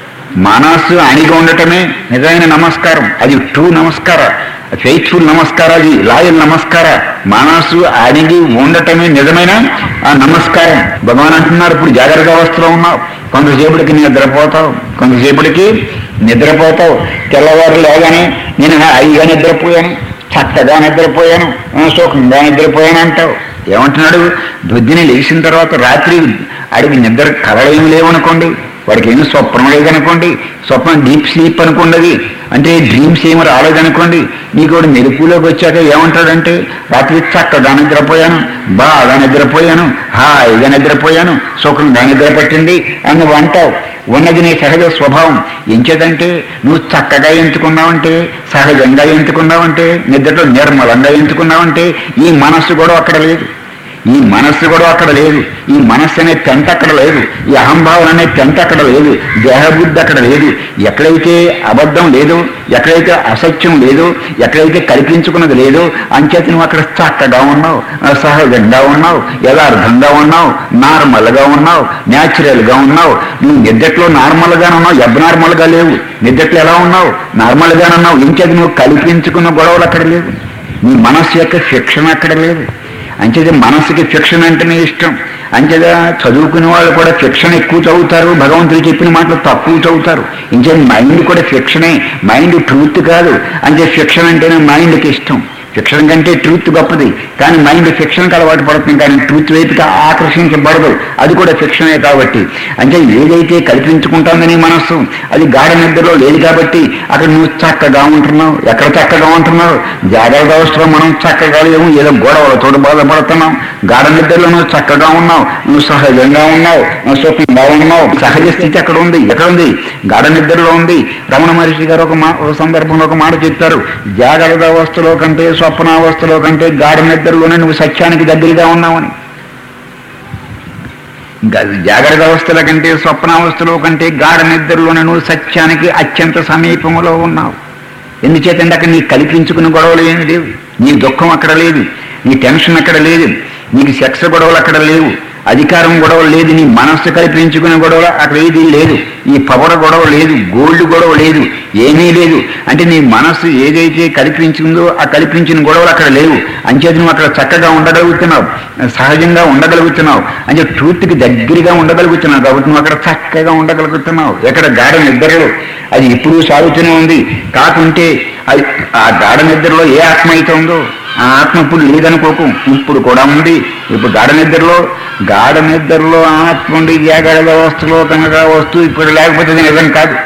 మనస్సు అణిగి ఉండటమే నిజమైన నమస్కారం అది ట్రూ నమస్కార ఫెయిత్ఫుల్ నమస్కార అది లాయల్ నమస్కార మనస్సు అణిగి ఉండటమే నిజమైన ఆ నమస్కారం భగవాన్ అంటున్నారు ఇప్పుడు జాగ్రత్త అవస్థలో ఉన్నావు కొంతసేపటికి నిద్రపోతావు కొంతసేపటికి నిద్రపోతావు తెల్లవారు లేగానే నేను హాయిగా నిద్రపోయాను చక్కగా నిద్రపోయాను ఆ, సుఖంగా నిద్రపోయాను అంటావు ఏమంటున్నాడు బుద్ధిని లేచిన తర్వాత రాత్రి అడిగి నిద్ర కలలేం లేవనుకోండి వాడికి ఏమి స్వప్నం లేదనుకోండి స్వప్నం డీప్ స్లీప్ అనుకోండి అంటే డ్రీమ్స్ ఏమి రాలేదనుకోండి నీకు వాడు మెరుపులోకి వచ్చాక ఏమంటాడంటే రాత్రి చక్కగా నిద్రపోయాను బాగా నిద్రపోయాను హాయిగా నిద్రపోయాను సుఖంగా నిద్ర పట్టింది అని నువ్వు అంటావు ఉన్నది నీ సహజ స్వభావం ఎంచేదంటే నువ్వు చక్కగా ఎంచుకున్నావంటే సహజంగా ఎంచుకున్నావంటే నిద్రలో నిర్మలంగా ఎంచుకున్నావంటే ఈ మనస్సు కూడా అక్కడ లేదు ఈ మనస్సు కూడా అక్కడ లేదు ఈ మనస్సు అనే పెంట అక్కడ లేదు ఈ అహంభావన అనే పెంట అక్కడ లేదు దేహబుద్ధి అక్కడ లేదు ఎక్కడైతే అబద్ధం లేదో ఎక్కడైతే అసత్యం లేదో ఎక్కడైతే కల్పించుకున్నది లేదో అంచేత నువ్వు అక్కడ చక్కగా ఉన్నావు ఆ, సహజంగా ఉన్నావు యథార్థంగా ఉన్నావు నార్మల్గా ఉన్నావు న్యాచురల్గా ఉన్నావు నువ్వు నిద్దట్లో నార్మల్గా ఉన్నావు అబ్నార్మల్గా లేవు నిద్దట్లో ఎలా ఉన్నావు నార్మల్గానే ఉన్నావు ఇంకేది నువ్వు కల్పించుకున్న గొడవలు అక్కడ లేవు నీ మనస్సు యొక్క శిక్షణ అక్కడ లేదు అంచేది మనసుకి ఫిక్షన్ అంటేనే ఇష్టం అంచేదా చదువుకునే వాళ్ళు కూడా ఫిక్షన్ ఎక్కువ చదువుతారు భగవంతుడు చెప్పిన మాటలు తక్కువ చదువుతారు ఇంకే మైండ్ కూడా ఫిక్షనే మైండ్ ట్రూత్ కాదు అంటే ఫిక్షన్ అంటేనే మైండ్కి ఇష్టం ఫిక్షన్ కంటే ట్రూత్ గొప్పది కానీ మైండ్ ఫిక్షన్కి అలవాటు పడుతుంది కానీ ట్రూత్ వైపుగా ఆకర్షించబడదు అది కూడా ఫిక్షనే కాబట్టి అంటే ఏదైతే కల్పించుకుంటుందని మనస్సు అది గాఢ నిద్రలో లేదు కాబట్టి అక్కడ నువ్వు చక్కగా ఉంటున్నావు ఎక్కడ చక్కగా ఉంటున్నావు జాగ్రత్త అవసరం మనం చక్కగా లేవు ఏదో గొడవలతో బాధపడుతున్నాం గాఢ నిద్రలో నువ్వు చక్కగా ఉన్నావు నువ్వు సహజంగా ఉన్నావు నువ్వు సుఖంగా ఉన్నావు సహజ స్థితి అక్కడ ఉంది ఎక్కడ ఉంది గాఢ నిద్రలో ఉంది రమణ మహర్షి గారు ఒక మా ఒక సందర్భంలో ఒక మాట చెప్తారు జాగ్రత్త అవస్థలో కంటే స్వప్నావస్థలో కంటే గాఢ నిద్రలోనే నువ్వు సత్యానికి దగ్గరగా ఉన్నావని ఇంకా జాగ్రత్త అవస్థల కంటే స్వప్నావస్థలో కంటే గాఢ నిద్రలోనే నువ్వు సత్యానికి అత్యంత సమీపంలో ఉన్నావు ఎందుచేతంటే అక్కడ నీ కల్పించుకున్న గొడవలు ఏమి లేవు నీ దుఃఖం అక్కడ లేదు నీ టెన్షన్ అక్కడ లేదు నీకు సెక్స్ గొడవలు అక్కడ లేవు అధికారం గొడవ లేదు నీ మనస్సు కల్పించుకునే గొడవ అక్కడ ఏది లేదు ఈ పవర్ గొడవ లేదు గోల్డ్ గొడవ లేదు ఏమీ లేదు అంటే నీ మనస్సు ఏదైతే కల్పించిందో ఆ కల్పించిన గొడవలు అక్కడ లేవు అంచేది నువ్వు అక్కడ చక్కగా ఉండగలుగుతున్నావు సహజంగా ఉండగలుగుతున్నావు అంటే ట్రూత్కి దగ్గరగా ఉండగలుగుతున్నావు కాబట్టి నువ్వు అక్కడ చక్కగా ఉండగలుగుతున్నావు ఎక్కడ గాఢ నిద్రలో అది ఎప్పుడూ సాగుతూనే ఉంది కాకుంటే అది ఆ గాఢ నిద్రలో ఏ ఆత్మ అయితే ఉందో ఆ ఆత్మ ఇప్పుడు లేదనుకోకు ఇప్పుడు కూడా ఉంది ఇప్పుడు గాఢ నిద్రలో గాఢ నిద్రలో ఆత్మ ఉండి జాగ్రత్త వస్తులో కనుక వస్తూ ఇప్పుడు లేకపోతే అది నిజం కాదు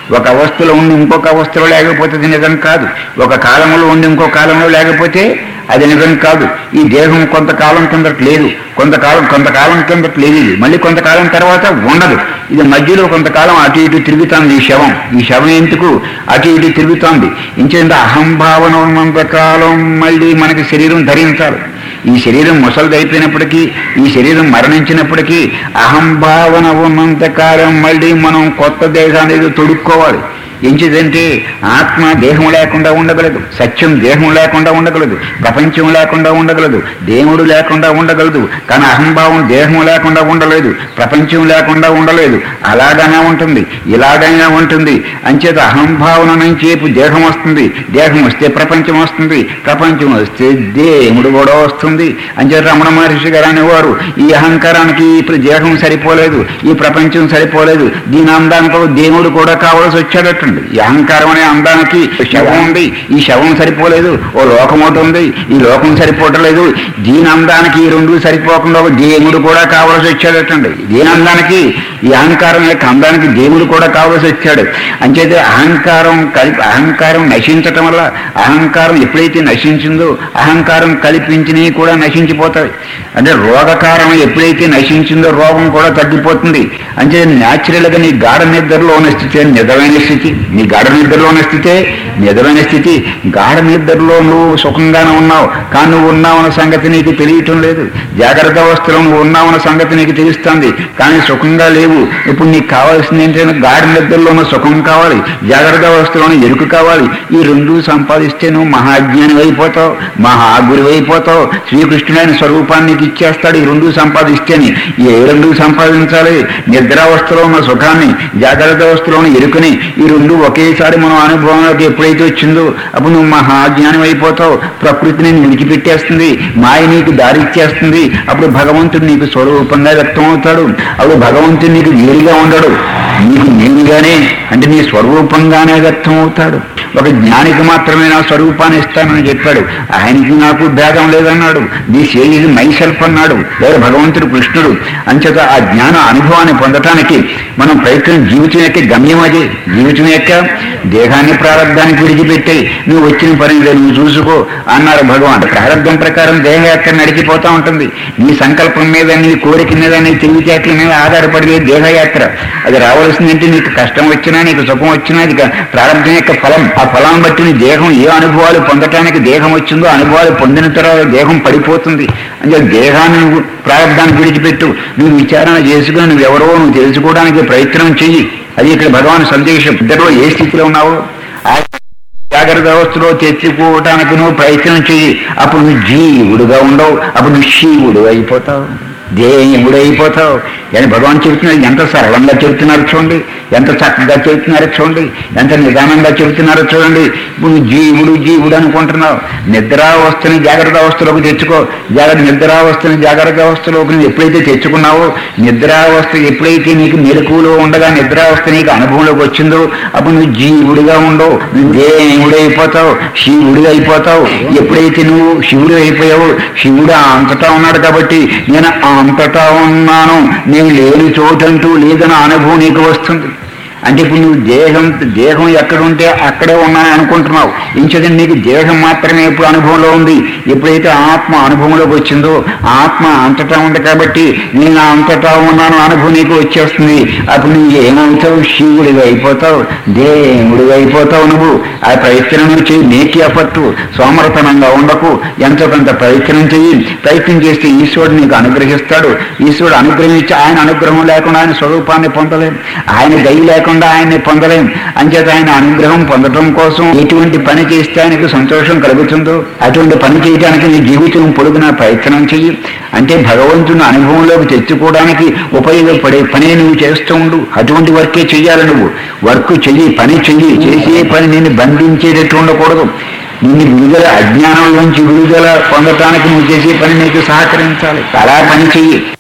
ఒక అవస్థలో ఉండి ఇంకొక అవస్థలో లేకపోతే అది నిజం కాదు ఒక కాలంలో ఉండి ఇంకో కాలంలో లేకపోతే అది నిజం కాదు ఈ దేహం కొంతకాలం కిందట లేదు కొంతకాలం కొంతకాలం కిందట లేదు ఇది మళ్ళీ కొంతకాలం తర్వాత ఉండదు ఇది మధ్యలో కొంతకాలం అటు ఇటు తిరుగుతుంది ఈ శవం ఈ శవం ఎందుకు అటు ఇటు తిరుగుతోంది ఇంకేంత అహంభావన ఉన్నంత కాలం మళ్ళీ మనకి శరీరం ధరించాలి ఈ శరీరం ముసలిది అయిపోయినప్పటికీ ఈ శరీరం మరణించినప్పటికీ అహంభావన ఉన్నంత కాలం మళ్ళీ మనం కొత్త దేహాన్ని తొడుక్కోవాలి ఎంచిదంటే ఆత్మ దేహం లేకుండా ఉండగలదు సత్యం దేహం లేకుండా ఉండగలదు ప్రపంచం లేకుండా ఉండగలదు దేవుడు లేకుండా ఉండగలదు కానీ అహంభావం దేహం లేకుండా ఉండలేదు ప్రపంచం లేకుండా ఉండలేదు అలాగనే ఉంటుంది ఇలాగైనా ఉంటుంది అంచేత అహంభావన నుంచి దేహం వస్తుంది దేహం వస్తే ప్రపంచం వస్తుంది ప్రపంచం వస్తే దేవుడు కూడా వస్తుంది అంచేత రమణ మహర్షి గారు అనేవారు ఈ అహంకారానికి ఇప్పుడు దేహం సరిపోలేదు ఈ ప్రపంచం సరిపోలేదు దీని అందానికి ఒక దేవుడు కూడా కావాల్సి వచ్చాడటండి ఈ అహంకారం అనే అందానికి శవం ఉంది ఈ శవం సరిపోలేదు ఓ లోకం ఒకటి ఉంది ఈ లోకం సరిపోవట్లేదు దీని అందానికి ఈ రెండు సరిపోకుండా ఒక దేవుడు కూడా కావాల్సి వచ్చాడటండి దీని అందానికి ఈ అహంకారం యొక్క అందానికి దేవుడు కూడా కావాల్సి వచ్చాడు అంచేతే అహంకారం కలిపి అహంకారం నశించటం వల్ల అహంకారం ఎప్పుడైతే నశించిందో అహంకారం కల్పించినవి కూడా నశించిపోతాయి అంటే రోగకారం ఎప్పుడైతే నశించిందో రోగం కూడా తగ్గిపోతుంది అంటే న్యాచురల్గా నీ గాఢ నిద్రలో ఉన్న స్థితి నిజమైన స్థితి నీ గాఢ నిద్రలో ఉన్న స్థితే నిజమైన స్థితి గాఢ నిద్రలో నువ్వు సుఖంగానే ఉన్నావు కానీ నువ్వు ఉన్నావన్న సంగతి నీకు తెలియటం లేదు జాగ్రత్త అవస్థలో నువ్వు ఉన్నావన్న సంగతి నీకు తెలుస్తుంది కానీ సుఖంగా లేవు ఇప్పుడు నీకు కావాల్సింది ఏంటంటే గాఢ నిద్రలో ఉన్న సుఖం కావాలి జాగ్రత్త అవస్థలోని ఎరుకు కావాలి ఈ రెండు సంపాదిస్తే నువ్వు మహాజ్ఞాని అయిపోతావు మహాగురు అయిపోతావు శ్రీకృష్ణుడైన స్వరూపాన్ని నీకు ఇచ్చేస్తాడు ఈ రెండు సంపాదిస్తేని ఏ రెండు సంపాదించాలి నిద్రావస్థలో ఉన్న సుఖాన్ని జాగ్రత్త అవస్థలో ఉన్న ఎరుకుని ఈ రెండు ఒకేసారి మనం అనుభవంలోకి ఎప్పుడైతే వచ్చిందో అప్పుడు నువ్వు మహాజ్ఞానం అయిపోతావు ప్రకృతిని విడిచిపెట్టేస్తుంది మాయ నీకు దారి ఇచ్చేస్తుంది అప్పుడు భగవంతుడు నీకు స్వరూపంగా వ్యక్తం అవుతాడు అప్పుడు భగవంతుడు నీకు వేరుగా ఉండడు నీకు నేనుగానే అంటే నీ స్వరూపంగానే వ్యక్తం అవుతాడు ఒక జ్ఞానికి మాత్రమే నా స్వరూపాన్ని ఇస్తానని చెప్పాడు ఆయనకి నాకు భేదం లేదన్నాడు నీ సేది మైసెల్ఫ్ అన్నాడు లేదా భగవంతుడు కృష్ణుడు అంచేత ఆ జ్ఞాన అనుభవాన్ని పొందటానికి మనం ప్రయత్నం జీవితం యొక్క గమ్యం అదే జీవితం యొక్క దేహాన్ని ప్రారంభానికి విడిచిపెట్టి నువ్వు వచ్చిన పని ఇదే నువ్వు చూసుకో అన్నాడు భగవాన్ ప్రారంభం ప్రకారం దేహయాత్ర నడిచిపోతూ ఉంటుంది నీ సంకల్పం మీద నీ కోరిక మీద నీ తెలివితేటల మీద ఆధారపడి దేహయాత్ర అది రావాల్సిందంటే నీకు కష్టం వచ్చినా నీకు సుఖం వచ్చినా అది ప్రారంభం యొక్క ఫలం ఆ ఫలాన్ని బట్టి నీ దేహం ఏ అనుభవాలు పొందటానికి దేహం వచ్చిందో అనుభవాలు పొందిన తర్వాత దేహం పడిపోతుంది అంటే దేహాన్ని నువ్వు ప్రారంభానికి విడిచిపెట్టు నువ్వు విచారణ చేసుకుని నువ్వు ఎవరో నువ్వు తెలుసుకోవడానికి ప్రయత్నం చెయ్యి అది ఇక్కడ భగవాన్ సందేశం ఇద్దరిలో ఏ స్థితిలో ఉన్నావో ఆ జాగ్రత్త అవస్థలో తెచ్చుకోవటానికి నువ్వు ప్రయత్నం చెయ్యి అప్పుడు నువ్వు జీవుడుగా ఉండవు అప్పుడు నువ్వు శివుడు అయిపోతావు దేవుడు అయిపోతావు అని భగవాన్ చెబుతున్నారు ఎంత సరళంగా చెబుతున్నారు చూడండి ఎంత చక్కగా చెబుతున్నారు చూడండి ఎంత నిదానంగా చెబుతున్నారో చూడండి ఇప్పుడు నువ్వు జీవుడు జీవుడు అనుకుంటున్నావు నిద్రావస్థని జాగ్రత్త అవస్థలోకి తెచ్చుకో జాగ్రత్త నిద్రావస్థని జాగ్రత్త అవస్థలోకి నువ్వు ఎప్పుడైతే తెచ్చుకున్నావో నిద్రావస్థ ఎప్పుడైతే నీకు మెలకువలో ఉండగా నిద్రావస్థ నీకు అనుభవంలోకి వచ్చిందో అప్పుడు నువ్వు జీవుడిగా ఉండవు నువ్వు దేవుడు అయిపోతావు శివుడు అయిపోతావు ఎప్పుడైతే నువ్వు శివుడు అయిపోయావు శివుడు అంతటా ఉన్నాడు కాబట్టి నేను అంతటా ఉన్నాను నేను లేని చోటంటూ లేదని అనుభవం నీకు వస్తుంది అంటే ఇప్పుడు నువ్వు దేహం దేహం ఎక్కడ ఉంటే అక్కడే ఉన్నాను అనుకుంటున్నావు ఇంచదని నీకు దేహం మాత్రమే ఇప్పుడు అనుభవంలో ఉంది ఎప్పుడైతే ఆత్మ అనుభవంలోకి వచ్చిందో ఆత్మ అంతటా ఉంది కాబట్టి నేను అంతటా ఉన్నాను అనుభవం నీకు వచ్చేస్తుంది అప్పుడు నువ్వు ఏమవుతావు శివుడిగా అయిపోతావు దేవుడిగా అయిపోతావు నువ్వు ఆ ప్రయత్నం చేయి నేకి ఎఫర్ట్ సోమరతనంగా ఉండకు ఎంతో కొంత ప్రయత్నం చెయ్యి ప్రయత్నం చేస్తే ఈశ్వరుడు నీకు అనుగ్రహిస్తాడు ఈశ్వరుడు అనుగ్రహించి ఆయన అనుగ్రహం లేకుండా ఆయన స్వరూపాన్ని పొందలేం ఆయన దయ లేకుండా ఆయన్ని పొందలేం అంచేత ఆయన అనుగ్రహం పొందడం కోసం ఎటువంటి పని చేస్తే ఆయనకు సంతోషం కలుగుతుందో అటువంటి పని చేయడానికి నీ జీవితం పొడుగున ప్రయత్నం చెయ్యి అంటే భగవంతుని అనుభవంలోకి తెచ్చుకోవడానికి ఉపయోగపడే పని నువ్వు చేస్తూ ఉండు అటువంటి వర్కే చెయ్యాలి నువ్వు వర్క్ చెయ్యి పని చెయ్యి చేసే పని నిన్ను బంధించేటట్టు ఉండకూడదు నిన్ను విడుదల అజ్ఞానంలోంచి విడుదల పొందటానికి నువ్వు చేసే పని నీకు సహకరించాలి అలా పని చెయ్యి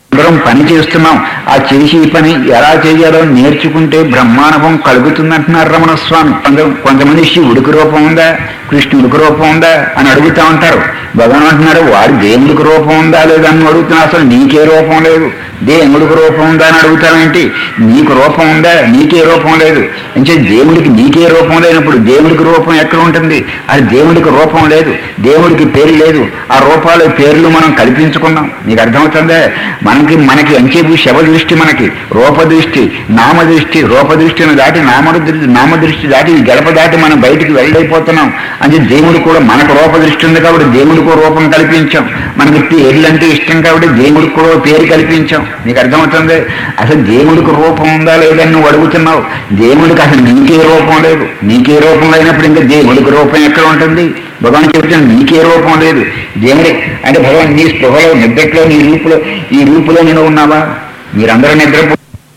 అందరం పని చేస్తున్నాం ఆ చేసి ఈ పని ఎలా చేయాలో నేర్చుకుంటే బ్రహ్మానుభవం కలుగుతుంది అంటున్నారు రమణ స్వామి కొంత- కొంతమంది శివుడికి రూపం ఉందా కృష్ణుడికి రూపం ఉందా అని అడుగుతా ఉంటారు భగవాన్ అంటున్నాడు వాడు దేవుడికి రూపం ఉందా లేదా అని అడుగుతున్నా అసలు నీకే రూపం లేదు దేవుడికి రూపం ఉందా అని అడుగుతావేంటి నీకు రూపం ఉందా నీకే రూపం లేదు అంటే దేవుడికి నీకే రూపం లేనప్పుడు దేవుడికి రూపం ఎక్కడ ఉంటుంది అది దేవుడికి రూపం లేదు దేవుడికి పేరు లేదు ఆ రూపాల పేర్లు మనం కల్పించుకున్నాం నీకు అర్థమవుతుందే మనకి మనకి అంచేపు శవ దృష్టి మనకి రూప దృష్టి నామ దృష్టి రూప దృష్టిని దాటి నామ దృష్టి నామ దృష్టి దాటి ఈ గడప దాటి మనం బయటికి వెళ్ళైపోతున్నాం అంటే దేవుడు కూడా మనకు రూప దృష్టి ఉంది కాబట్టి దేవుడికి రూపం కల్పించాం మనకి పేర్లు అంటే ఇష్టం కాబట్టి దేవుడికి కూడా పేరు కల్పించాం నీకు అర్థమవుతుంది అసలు దేవుడికి రూపం ఉందా లేదని నువ్వు అడుగుతున్నావు దేవుడికి అసలు నీకే రూపం లేదు నీకే రూపం లేనప్పుడు ఇంకా దేవుడికి రూపం ఎక్కడ ఉంటుంది భగవాన్ చెబుతాను నీకే రూపం లేదు దేవుడి అంటే భగవాన్ నీ స్పృహలో నిద్రలో నీ రూపులో ఈ రూపులో నేను ఉన్నావా మీరందరూ నిద్రపో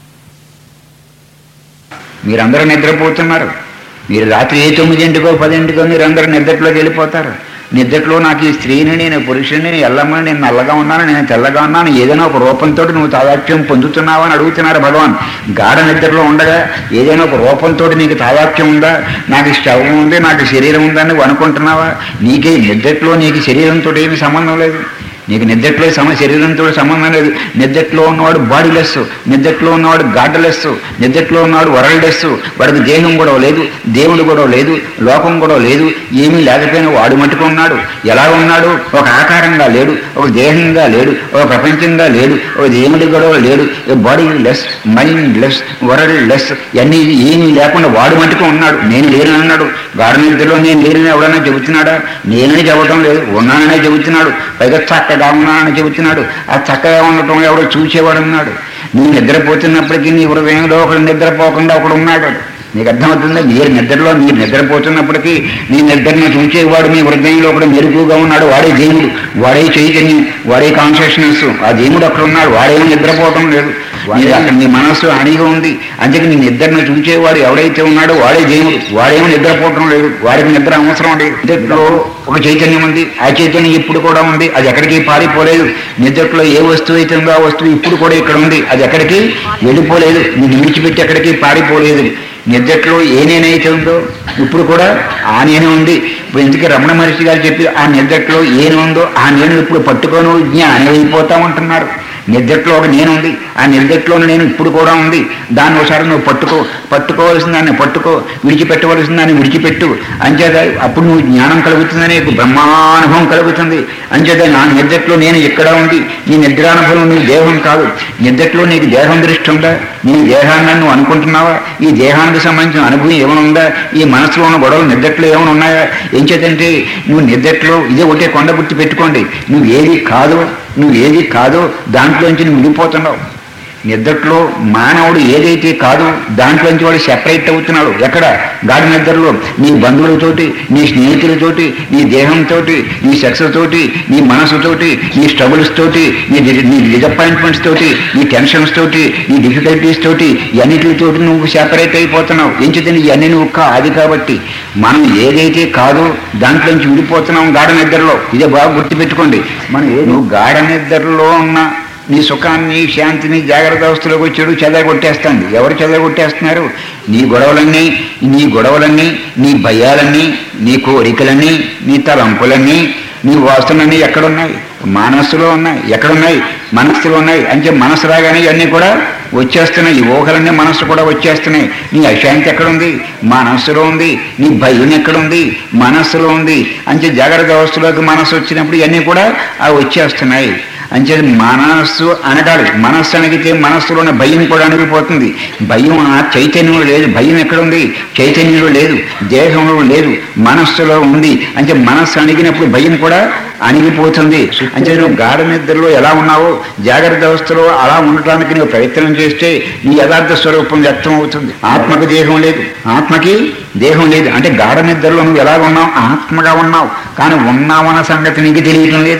మీరందరూ నిద్రపోతున్నారు మీరు రాత్రి ఏ తొమ్మిదింటికో పదింటికో మీరు అందరూ నిద్రలోకి వెళ్ళిపోతారు నిద్రలో నాకు ఈ స్త్రీని నేను పురుషుని నేను ఎల్లమ్మని నేను నల్లగా ఉన్నాను నేను తెల్లగా ఉన్నాను ఏదైనా ఒక రూపంతో నువ్వు తాదాత్మ్యం పొందుతున్నావా అని అడుగుతున్నారు భగవాన్ గాఢ నిద్రలో ఉండగా ఏదైనా ఒక రూపంతో నీకు తాదాత్మ్యం ఉందా నాకు శవం ఉంది నాకు శరీరం ఉందని నువ్వు అనుకుంటున్నావా నీకే నిద్రలో నీకు శరీరంతో ఏమి సంబంధం లేదు నీకు నిద్రలో సమ శరీరంతో సంబంధం లేదు నిద్రలో ఉన్నవాడు బాడీ లెస్ నిద్రలో ఉన్నవాడు గాడ్డ లెస్ నిద్రలో ఉన్నవాడు వరల్డ్ లెస్ వాడికి దేహం గొడవ లేదు దేవుడు గొడవ లేదు లోకం గొడవ లేదు ఏమీ లేకపోయినా వాడు మట్టుకు ఉన్నాడు ఎలా ఉన్నాడు ఒక ఆకారంగా లేడు ఒక దేహంగా లేడు ఒక ప్రపంచంగా లేడు ఒక దేవుడి గొడవ లేడు body less mind less world less ఇవన్నీ ఏమీ లేకుండా వాడు మట్టుకు ఉన్నాడు నేను లేను అన్నాడు గాఢ నిద్రలో నేను లేనని ఎవడన్నా చెబుతున్నాడా నేనని చెప్పడం లేదు ఉన్నాననే చెబుతున్నాడు పైగా చక్కగా ఉన్నానని చెబుతున్నాడు ఆ చక్కగా ఉండటం ఎవడో చూసేవాడు ఉన్నాడు నీ నిద్రపోతున్నప్పటికీ నీ హృదయంలో ఒకడు నిద్రపోకుండా ఒకడు ఉన్నాడు నీకు అర్థమవుతుందా మీరు నిద్రలో మీరు నిద్రపోతున్నప్పటికీ నీ నిద్రను చూసేవాడు మీ హృదయంలో ఒకడు మెరుగుగా ఉన్నాడు వాడే దేవుడు వాడే చైతన్యం వాడే కాన్షియస్నెస్ ఆ దేవుడు అక్కడ ఉన్నాడు వాడేమో నిద్రపోవటం లేదు వాడే అక్కడ నీ మనస్సు అణిగి ఉంది అందుకే నీ నిద్రను చూసేవాడు ఎవడైతే ఉన్నాడో వాడే దేవుడు వాడేమో నిద్రపోవటం లేదు వాడికి నిద్ర అవసరం లేదు నిద్రలో ఒక చైతన్యం ఉంది ఆ చైతన్యం ఇప్పుడు కూడా ఉంది అది ఎక్కడికి పారిపోలేదు నిద్రలో ఏ వస్తువు అయితే ఉందో ఆ వస్తువు ఇప్పుడు కూడా ఇక్కడ ఉంది అది ఎక్కడికి వెళ్ళిపోలేదు నేను విడిచిపెట్టి ఎక్కడికి పారిపోలేదు నిద్రలో ఏ నేనైతే ఉందో ఇప్పుడు కూడా ఆ నేనే ఉంది ఇప్పుడు ఎందుకే రమణ మహర్షి గారు చెప్పి ఆ నిద్రలో ఏను ఉందో ఆ నేను ఇప్పుడు పట్టుకొని జ్ఞాని అయిపోతా ఉంటున్నారు నిద్రలో ఒక నేను ఉంది ఆ నిద్రలో నేను ఇప్పుడు కూడా ఉంది దాన్ని ఒకసారి నువ్వు పట్టుకో పట్టుకోవాల్సిన దాన్ని పట్టుకో విడిచిపెట్టవలసిన దాన్ని విడిచిపెట్టు అంచేత అప్పుడు నువ్వు జ్ఞానం కలుగుతుందని నీకు బ్రహ్మానుభవం కలుగుతుంది అంచేత నా నిద్రలో నేను ఇక్కడ ఉంది నీ నిద్రానుభవం నీ దేహం కాదు నిద్రలో నీకు దేహం దృష్టి ఉందా నీ దేహాన్ని నువ్వు అనుకుంటున్నావా ఈ దేహానికి సంబంధించిన అనుభవం ఏమైనా ఉందా ఈ మనసులో ఉన్న గొడవలు నిద్రలో ఏమైనా ఉన్నాయా ఏం చేతంటే నువ్వు నిద్రలో ఇదే ఒకటే కొండ గుర్తు పెట్టుకోండి నువ్వు ఏది కాదో నువ్వు ఏది కాదో దాంట్లోంచి నువ్వు విడిపోతున్నావు నిద్రలో మానవుడు ఏదైతే కాదు దాంట్లోంచి వాడు సెపరేట్ అవుతున్నాడు ఎక్కడ గాడి నిద్రలో నీ బంధువులతోటి నీ స్నేహితులతోటి నీ దేహంతో నీ సెక్స్ తోటి నీ మనసుతోటి నీ స్ట్రగుల్స్ తోటి నీ డి- నీ డిసప్పాయింట్మెంట్స్ తోటి నీ టెన్షన్స్ తోటి నీ డిఫికల్టీస్ తోటి ఇవన్నిటితోటి నువ్వు సెపరేట్ అయిపోతున్నావు ఏం చేద్దాం ఇవన్నీ నువ్వు కాదు కాబట్టి మనం ఏదైతే కాదో దాంట్లోంచి విడిపోతున్నాం గాఢ నిద్రలో ఇదే బాగా గుర్తుపెట్టుకోండి మనం ఏ- నువ్వు గాఢ నిద్రలో ఉన్న నీ సుఖాన్ని శాంతిని జాగ్రత్త అవస్థలోకి వచ్చాడు చెదరగొట్టేస్తాంది ఎవరు చెదరగొట్టేస్తున్నారు నీ గొడవలన్నీ నీ గొడవలన్నీ నీ భయాలన్నీ నీ కోరికలన్నీ నీ తలంపులన్నీ నీ వాసనలన్నీ ఎక్కడున్నాయి మనస్సులో ఉన్నాయి ఎక్కడున్నాయి మనస్సులో ఉన్నాయి అంటే మనసు రాగానే ఇవన్నీ కూడా వచ్చేస్తున్నాయి ఈ ఊహలన్నీ మనస్సు కూడా వచ్చేస్తున్నాయి నీ అశాంతి ఎక్కడుంది మనస్సులో ఉంది నీ భయం ఎక్కడుంది మనస్సులో ఉంది అంటే జాగ్రత్త అవస్థలోకి మనస్సు వచ్చినప్పుడు ఇవన్నీ కూడా అవి వచ్చేస్తున్నాయి అంచే మనస్సు అనగాలి మనస్సు అణగితే మనస్సులో ఉన్న భయం కూడా అణిగిపోతుంది భయం ఆ చైతన్యంలో లేదు భయం ఎక్కడుంది చైతన్యంలో లేదు దేహంలో లేదు మనస్సులో ఉంది అంటే మనస్సు అణిగినప్పుడు భయం కూడా అణిగిపోతుంది అంటే నువ్వు గాఢ నిద్రలో ఎలా ఉన్నావో జాగ్రత్త అవస్థలో అలా ఉండటానికి నువ్వు ప్రయత్నం చేస్తే నీ యథార్థ స్వరూపం వ్యక్తం అవుతుంది ఆత్మకి దేహం లేదు ఆత్మకి దేహం లేదు అంటే గాఢ నిద్రలో నువ్వు ఎలా ఉన్నావు ఆత్మగా ఉన్నావు కానీ ఉన్నావన్న సంగతి నీకు తెలియటం లేదు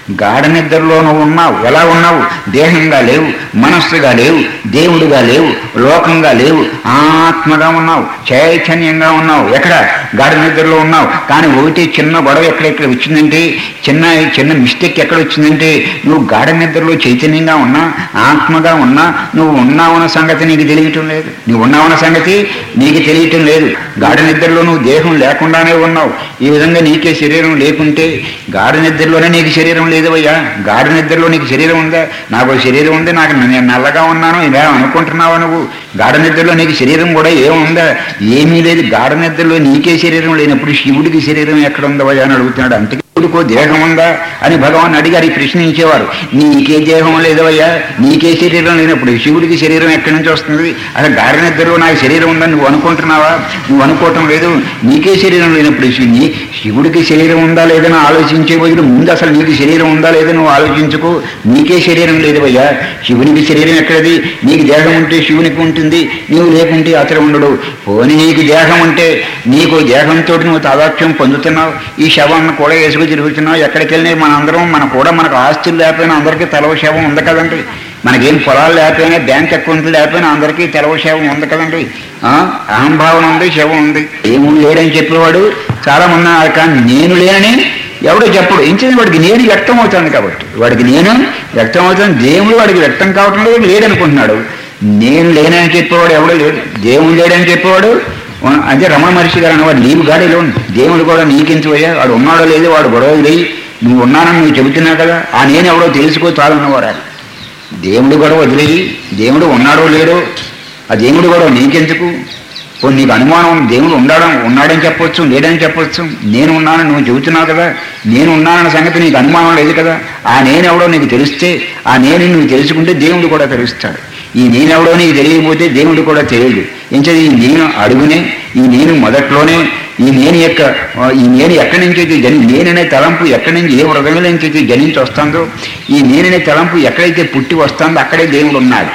గాఢ నిద్రలో నువ్వు ఉన్నావు ఎలా ఉన్నావు దేహంగా లేవు మనస్సుగా లేవు దేవుడుగా లేవు లోకంగా లేవు ఆత్మగా ఉన్నావు చైతన్యంగా ఉన్నావు ఎక్కడ గాఢ నిద్రలో ఉన్నావు కానీ ఒకటి చిన్న గొడవ ఎక్కడెక్కడ వచ్చిందంటే చిన్న చిన్న మిస్టేక్ ఎక్కడ వచ్చిందంటే నువ్వు గాఢ నిద్రలో చైతన్యంగా ఉన్నా ఆత్మగా ఉన్నా నువ్వు ఉన్నావన్న సంగతి నీకు తెలియటం లేదు నువ్వు ఉన్నావన్న సంగతి నీకు తెలియటం లేదు గాఢ నిద్రలో నువ్వు దేహం లేకుండానే ఉన్నావు ఈ విధంగా నీకే శరీరం లేకుంటే గాఢ నిద్రలోనే నీకు శరీరం లేదవయ్యా గాఢ నిద్రలో నీకు శరీరం ఉందా నాకు ఒక శరీరం ఉంది నాకు నేను నల్లగా ఉన్నాను ఇలా అనుకుంటున్నావా నువ్వు గాఢ నిద్రలో నీకు శరీరం కూడా ఏముందా ఏమీ లేదు గాఢ నిద్రలో నీకే శరీరం లేనప్పుడు శివుడికి శరీరం ఎక్కడ ఉందవయ్యా అని అడుగుతున్నాడు అంటే శివుడికో దేహం ఉందా అని భగవాన్ అడిగారు ఈ ప్రశ్నించేవారు నీకే దేహం లేదవయ్యా నీకే శరీరం లేనప్పుడు శివుడికి శరీరం ఎక్కడి నుంచి వస్తుంది అసలు గాఢ నిద్రలో నాకు శరీరం ఉందని నువ్వు అనుకుంటున్నావా నువ్వు అనుకోవటం లేదు నీకే శరీరం లేనప్పుడు శి- నీ శివుడికి శరీరం ఉందా లేదని ఆలోచించే బదులు ముందు అసలు నీకు శరీరం ఉందా లేదని నువ్వు ఆలోచించుకో నీకే శరీరం లేదవయ్యా శివునికి శరీరం ఎక్కడది నీకు దేహం ఉంటే శివునికి ఉంటుంది నీవు లేకుంటే అతడు ఉండడు పోనీ నీకు దేహం ఉంటే నీకు దేహంతో నువ్వు తాదాత్మ్యం పొందుతున్నావు ఈ శవాన్ని కూడా వేసుకు తిరుగుతున్నావు ఎక్కడికి వెళ్ళినా మన అందరం మన కూడా మనకు ఆస్తులు లేకపోయినా అందరికీ తెలవ శవం ఉంది కదండి మనకేం పొలాలు లేకపోయినా బ్యాంక్ అకౌంట్లు లేకపోయినా అందరికీ తెలవ శవం ఉంది కదండి ఆ, అహంభావన ఉంది శవం ఉంది ఏమూ లేడని చెప్పేవాడు చాలా మంది ఉన్నారు. కానీ నేను లేనని ఎవడో చెప్పడు ఇంచేది వాడికి నేను వ్యక్తం అవుతుంది కాబట్టి వాడికి నేను వ్యక్తం అవుతుంది దేవుడు వాడికి వ్యక్తం కావటం లేదు లేడనుకుంటున్నాడు నేను లేనని చెప్పేవాడు ఎవడో లేడు దేవుడు లేడని చెప్పేవాడు ఉ- అదే రమణ మహర్షి గారు అనేవాడు నీవు గాడిలో ఉంది దేవుడు కూడా నీకెంచువయ్యా వాడు ఉన్నాడో లేదో వాడు గొడవ లేయి నువ్వు ఉన్నానని నువ్వు చెబుతున్నావు కదా ఆ నేను ఎవడో తెలుసుకో చాలన్నవాడు ఆయన. దేవుడు కూడా వదిలేయి దేవుడు ఉన్నాడో లేడో ఆ దేవుడు కూడా నీకెందుకు పోనీ నీకు అనుమానం ఉంది, దేవుడు ఉండడం ఉన్నాడని చెప్పొచ్చు లేడని చెప్పొచ్చు నేను ఉన్నానని నువ్వు చెబుతున్నావు కదా నేను ఉన్నానన్న సంగతి నీకు అనుమానం లేదు కదా ఆ నేనెవడో నీకు తెలిస్తే ఆ నేను నువ్వు తెలుసుకుంటే దేవుడు కూడా తెలుస్తాడు ఈ నేనెవడో నీకు తెలియకపోతే దేవుడు కూడా తెలియదు ఎంచేది ఈ నేను అడుగునే ఈ నేను మొదట్లోనే ఈ నేను యొక్క ఈ నేను ఎక్కడి నుంచి అయితే జని నేననే తలంపు ఎక్కడి నుంచి ఏ హృదయంలో నుంచి అయితే జనించి వస్తుందో ఈ నేననే తలంపు ఎక్కడైతే పుట్టి వస్తుందో అక్కడే దేవుడు ఉన్నాడు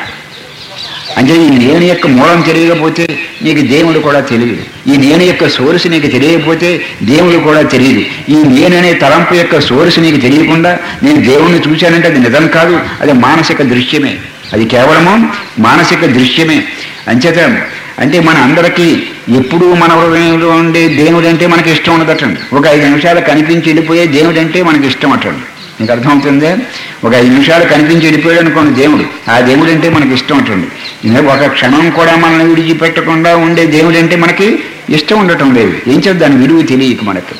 అంటే ఈ నేను యొక్క మూలం తెలియకపోతే నీకు దేవుడు కూడా తెలియదు ఈ నేను యొక్క సోర్స్ నీకు తెలియకపోతే దేవుడు కూడా తెలియదు ఈ నేననే తలంపు యొక్క సోర్స్ నీకు తెలియకుండా నేను దేవుణ్ణి చూశానంటే అది నిజం కాదు అది మానసిక దృశ్యమే అది కేవలము మానసిక దృశ్యమే అంచేత అంటే మన అందరికీ ఎప్పుడూ మన హృదయంలో ఉండే దేవుడు అంటే మనకి ఇష్టం ఉండదటండి ఒక ఐదు నిమిషాలు కనిపించి వెళ్ళిపోయే దేవుడు అంటే మనకి ఇష్టం అటండి మీకు అర్థమవుతుందే ఒక ఐదు నిమిషాలు కనిపించి వెళ్ళిపోయాడు అనుకోండి దేవుడు ఆ దేవుడు అంటే మనకి ఇష్టం ఉంటుంది ఇంకా ఒక క్షణం కూడా మనల్ని విడిచిపెట్టకుండా ఉండే దేవుడు అంటే మనకి ఇష్టం ఉండటం లేదు ఏం చేద్దాం దాని విలువ తెలియక మనకి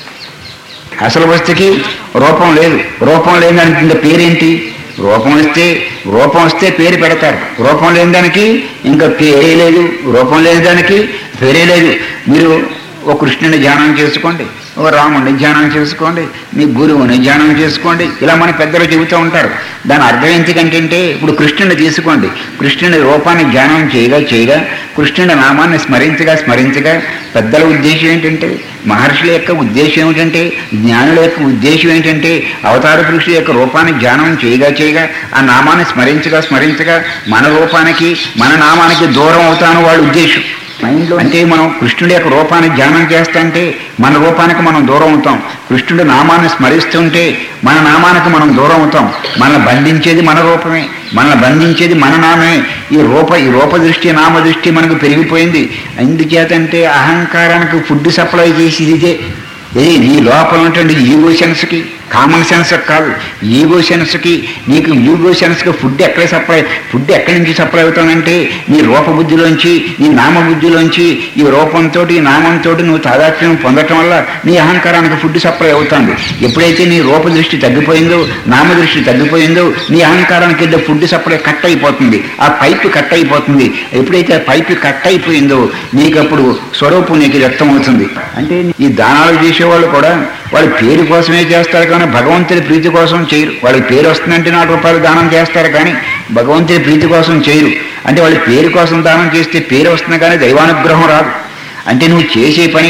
అసలు వస్తుకి రూపం లేదు రూపం లేని దానికి ఇంకా పేరేంటి రూపం వస్తే రూపం వస్తే పేరు పెడతారు రూపం లేని దానికి ఇంకా పేరే లేదు రూపం లేని దానికి పేరే లేదు మీరు ఓ కృష్ణుని ధ్యానం చేసుకోండి ఓ రాముడిని ధ్యానం చేసుకోండి మీ గురువుని ధ్యానం చేసుకోండి ఇలా మన పెద్దలు చెబుతూ ఉంటారు దాని అర్థం ఎందుకంటే ఇప్పుడు కృష్ణుని తీసుకోండి కృష్ణుని రూపాన్ని ధ్యానం చేయగా చేయగా కృష్ణుడి నామాన్ని స్మరించగా స్మరించగా పెద్దల ఉద్దేశం ఏంటంటే మహర్షుల యొక్క ఉద్దేశం ఏమిటంటే జ్ఞానుల యొక్క ఉద్దేశం ఏంటంటే అవతార పురుషుల యొక్క రూపాన్ని ధ్యానం చేయగా చేయగా ఆ నామాన్ని స్మరించగా స్మరించగా మన రూపానికి మన నామానికి దూరం అవుతాను వాళ్ళ ఉద్దేశం మైండ్లో అంటే మనం కృష్ణుడి యొక్క రూపాన్ని ధ్యానం చేస్తుంటే మన రూపానికి మనం దూరం అవుతాం కృష్ణుడి నామాన్ని స్మరిస్తుంటే మన నామానికి మనం దూరం అవుతాం మనల్ని బంధించేది మన రూపమే మనల్ని బంధించేది మన నామే ఈ రూప ఈ రూప దృష్టి నామ దృష్టి మనకు పెరిగిపోయింది ఎందుచేతంటే అహంకారానికి ఫుడ్ సప్లై చేసేది ఇదే ఇది నీ లోపల ఉన్నటువంటి ఈగో సెన్స్కి కామన్ సెన్స్ కాదు ఈగో సెన్స్కి నీకు ఈగో సెన్స్కి ఫుడ్ ఎక్కడ సప్లై ఫుడ్ ఎక్కడి నుంచి సప్లై అవుతానంటే నీ రూపబుద్ధిలోంచి నీ నామబుద్ధిలోంచి ఈ రూపంతో ఈ నామంతో నువ్వు తాదాత్మ్యం పొందటం వల్ల నీ అహంకారానికి ఫుడ్ సప్లై అవుతుంది ఎప్పుడైతే నీ రూప దృష్టి తగ్గిపోయిందో నామ దృష్టి తగ్గిపోయిందో నీ అహంకారానికి వెళ్ళే ఫుడ్ సప్లై కట్ అయిపోతుంది ఆ పైపు కట్ అయిపోతుంది ఎప్పుడైతే ఆ పైపు కట్ అయిపోయిందో నీకు అప్పుడు స్వరూపం నీకు వ్యక్తం అవుతుంది అంటే ఈ దానాలు చేసేవాళ్ళు కూడా వాళ్ళ పేరు కోసమే చేస్తారు కానీ భగవంతుని ప్రీతి కోసం చేయరు వాళ్ళకి పేరు వస్తుందంటే నాలుగు రూపాయలు దానం చేస్తారు కానీ భగవంతుని ప్రీతి కోసం చేయరు అంటే వాళ్ళ పేరు కోసం దానం చేస్తే పేరు వస్తుంది కానీ దైవానుగ్రహం రాదు అంటే నువ్వు చేసే పని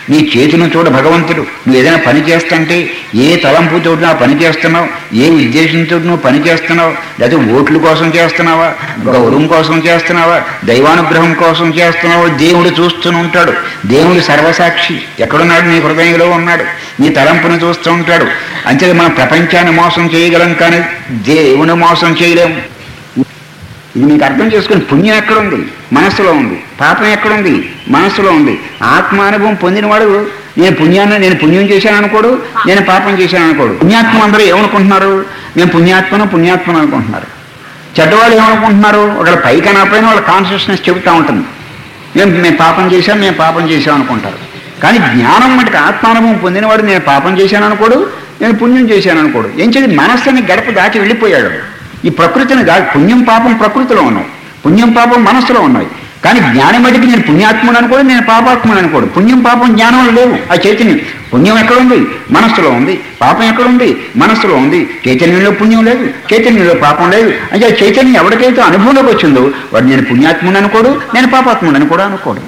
నీ చేతిని చూడ భగవంతుడు నువ్వు ఏదైనా పని చేస్తుంటే ఏ తలంపుతో ఆ పని చేస్తున్నావు ఏ ఉద్దేశంతో నువ్వు పని చేస్తున్నావు లేకపోతే ఓట్ల కోసం చేస్తున్నావా గౌరవం కోసం చేస్తున్నావా దైవానుగ్రహం కోసం చేస్తున్నావా దేవుడు చూస్తూనే ఉంటాడు దేవుడు సర్వసాక్షి ఎక్కడున్నాడు నీ హృదయంలో ఉన్నాడు నీ తలంపును చూస్తూ ఉంటాడు అంతే మనం ప్రపంచాన్ని మోసం చేయగలం కానీ దేవుని మోసం చేయలేము ఇది మీకు అర్థం చేసుకుని పుణ్యం ఎక్కడుంది మనస్సులో ఉంది పాపం ఎక్కడుంది మనస్సులో ఉంది ఆత్మానుభవం పొందినవాడు నేను పుణ్యాన్ని నేను పుణ్యం చేశాను అనుకోడు నేను పాపం చేశాను అనుకోడు పుణ్యాత్మ అందరూ ఏమనుకుంటున్నారు నేను పుణ్యాత్మను పుణ్యాత్మను అనుకుంటున్నారు చెడ్డవాళ్ళు ఏమనుకుంటున్నారు ఒకళ్ళ పైకి అనకపోయినా వాళ్ళ కాన్షియస్నెస్ చెబుతూ ఉంటుంది మేము మేము పాపం చేశాం మేము పాపం చేశాం అనుకుంటారు కానీ జ్ఞానం మటుకు ఆత్మానుభవం పొందినవాడు నేను పాపం చేశాను అనుకోడు నేను పుణ్యం చేశాను అనుకోడు ఏం చేసి మనస్సుని గడప దాటి వెళ్ళిపోయాడు ఈ ప్రకృతిని దా పుణ్యం పాపం ప్రకృతిలో ఉన్నాయి పుణ్యం పాపం మనస్సులో ఉన్నాయి కానీ జ్ఞానం మటుకు నేను పుణ్యాత్ముడు అనుకోడు నేను పాపాత్ముడు అనుకోడు పుణ్యం పాపం జ్ఞానం లేవు ఆ చైతన్యం పుణ్యం ఎక్కడుంది మనస్సులో ఉంది పాపం ఎక్కడుంది మనస్సులో ఉంది చైతన్యంలో పుణ్యం లేదు చైతన్యంలో పాపం లేదు అంటే ఆ చైతన్యం ఎవరికైతే అనుభవంలోకి వచ్చిందో వాడు నేను పుణ్యాత్ముడు అనుకోడు నేను పాపాత్ముడు అని కూడా అనుకోడు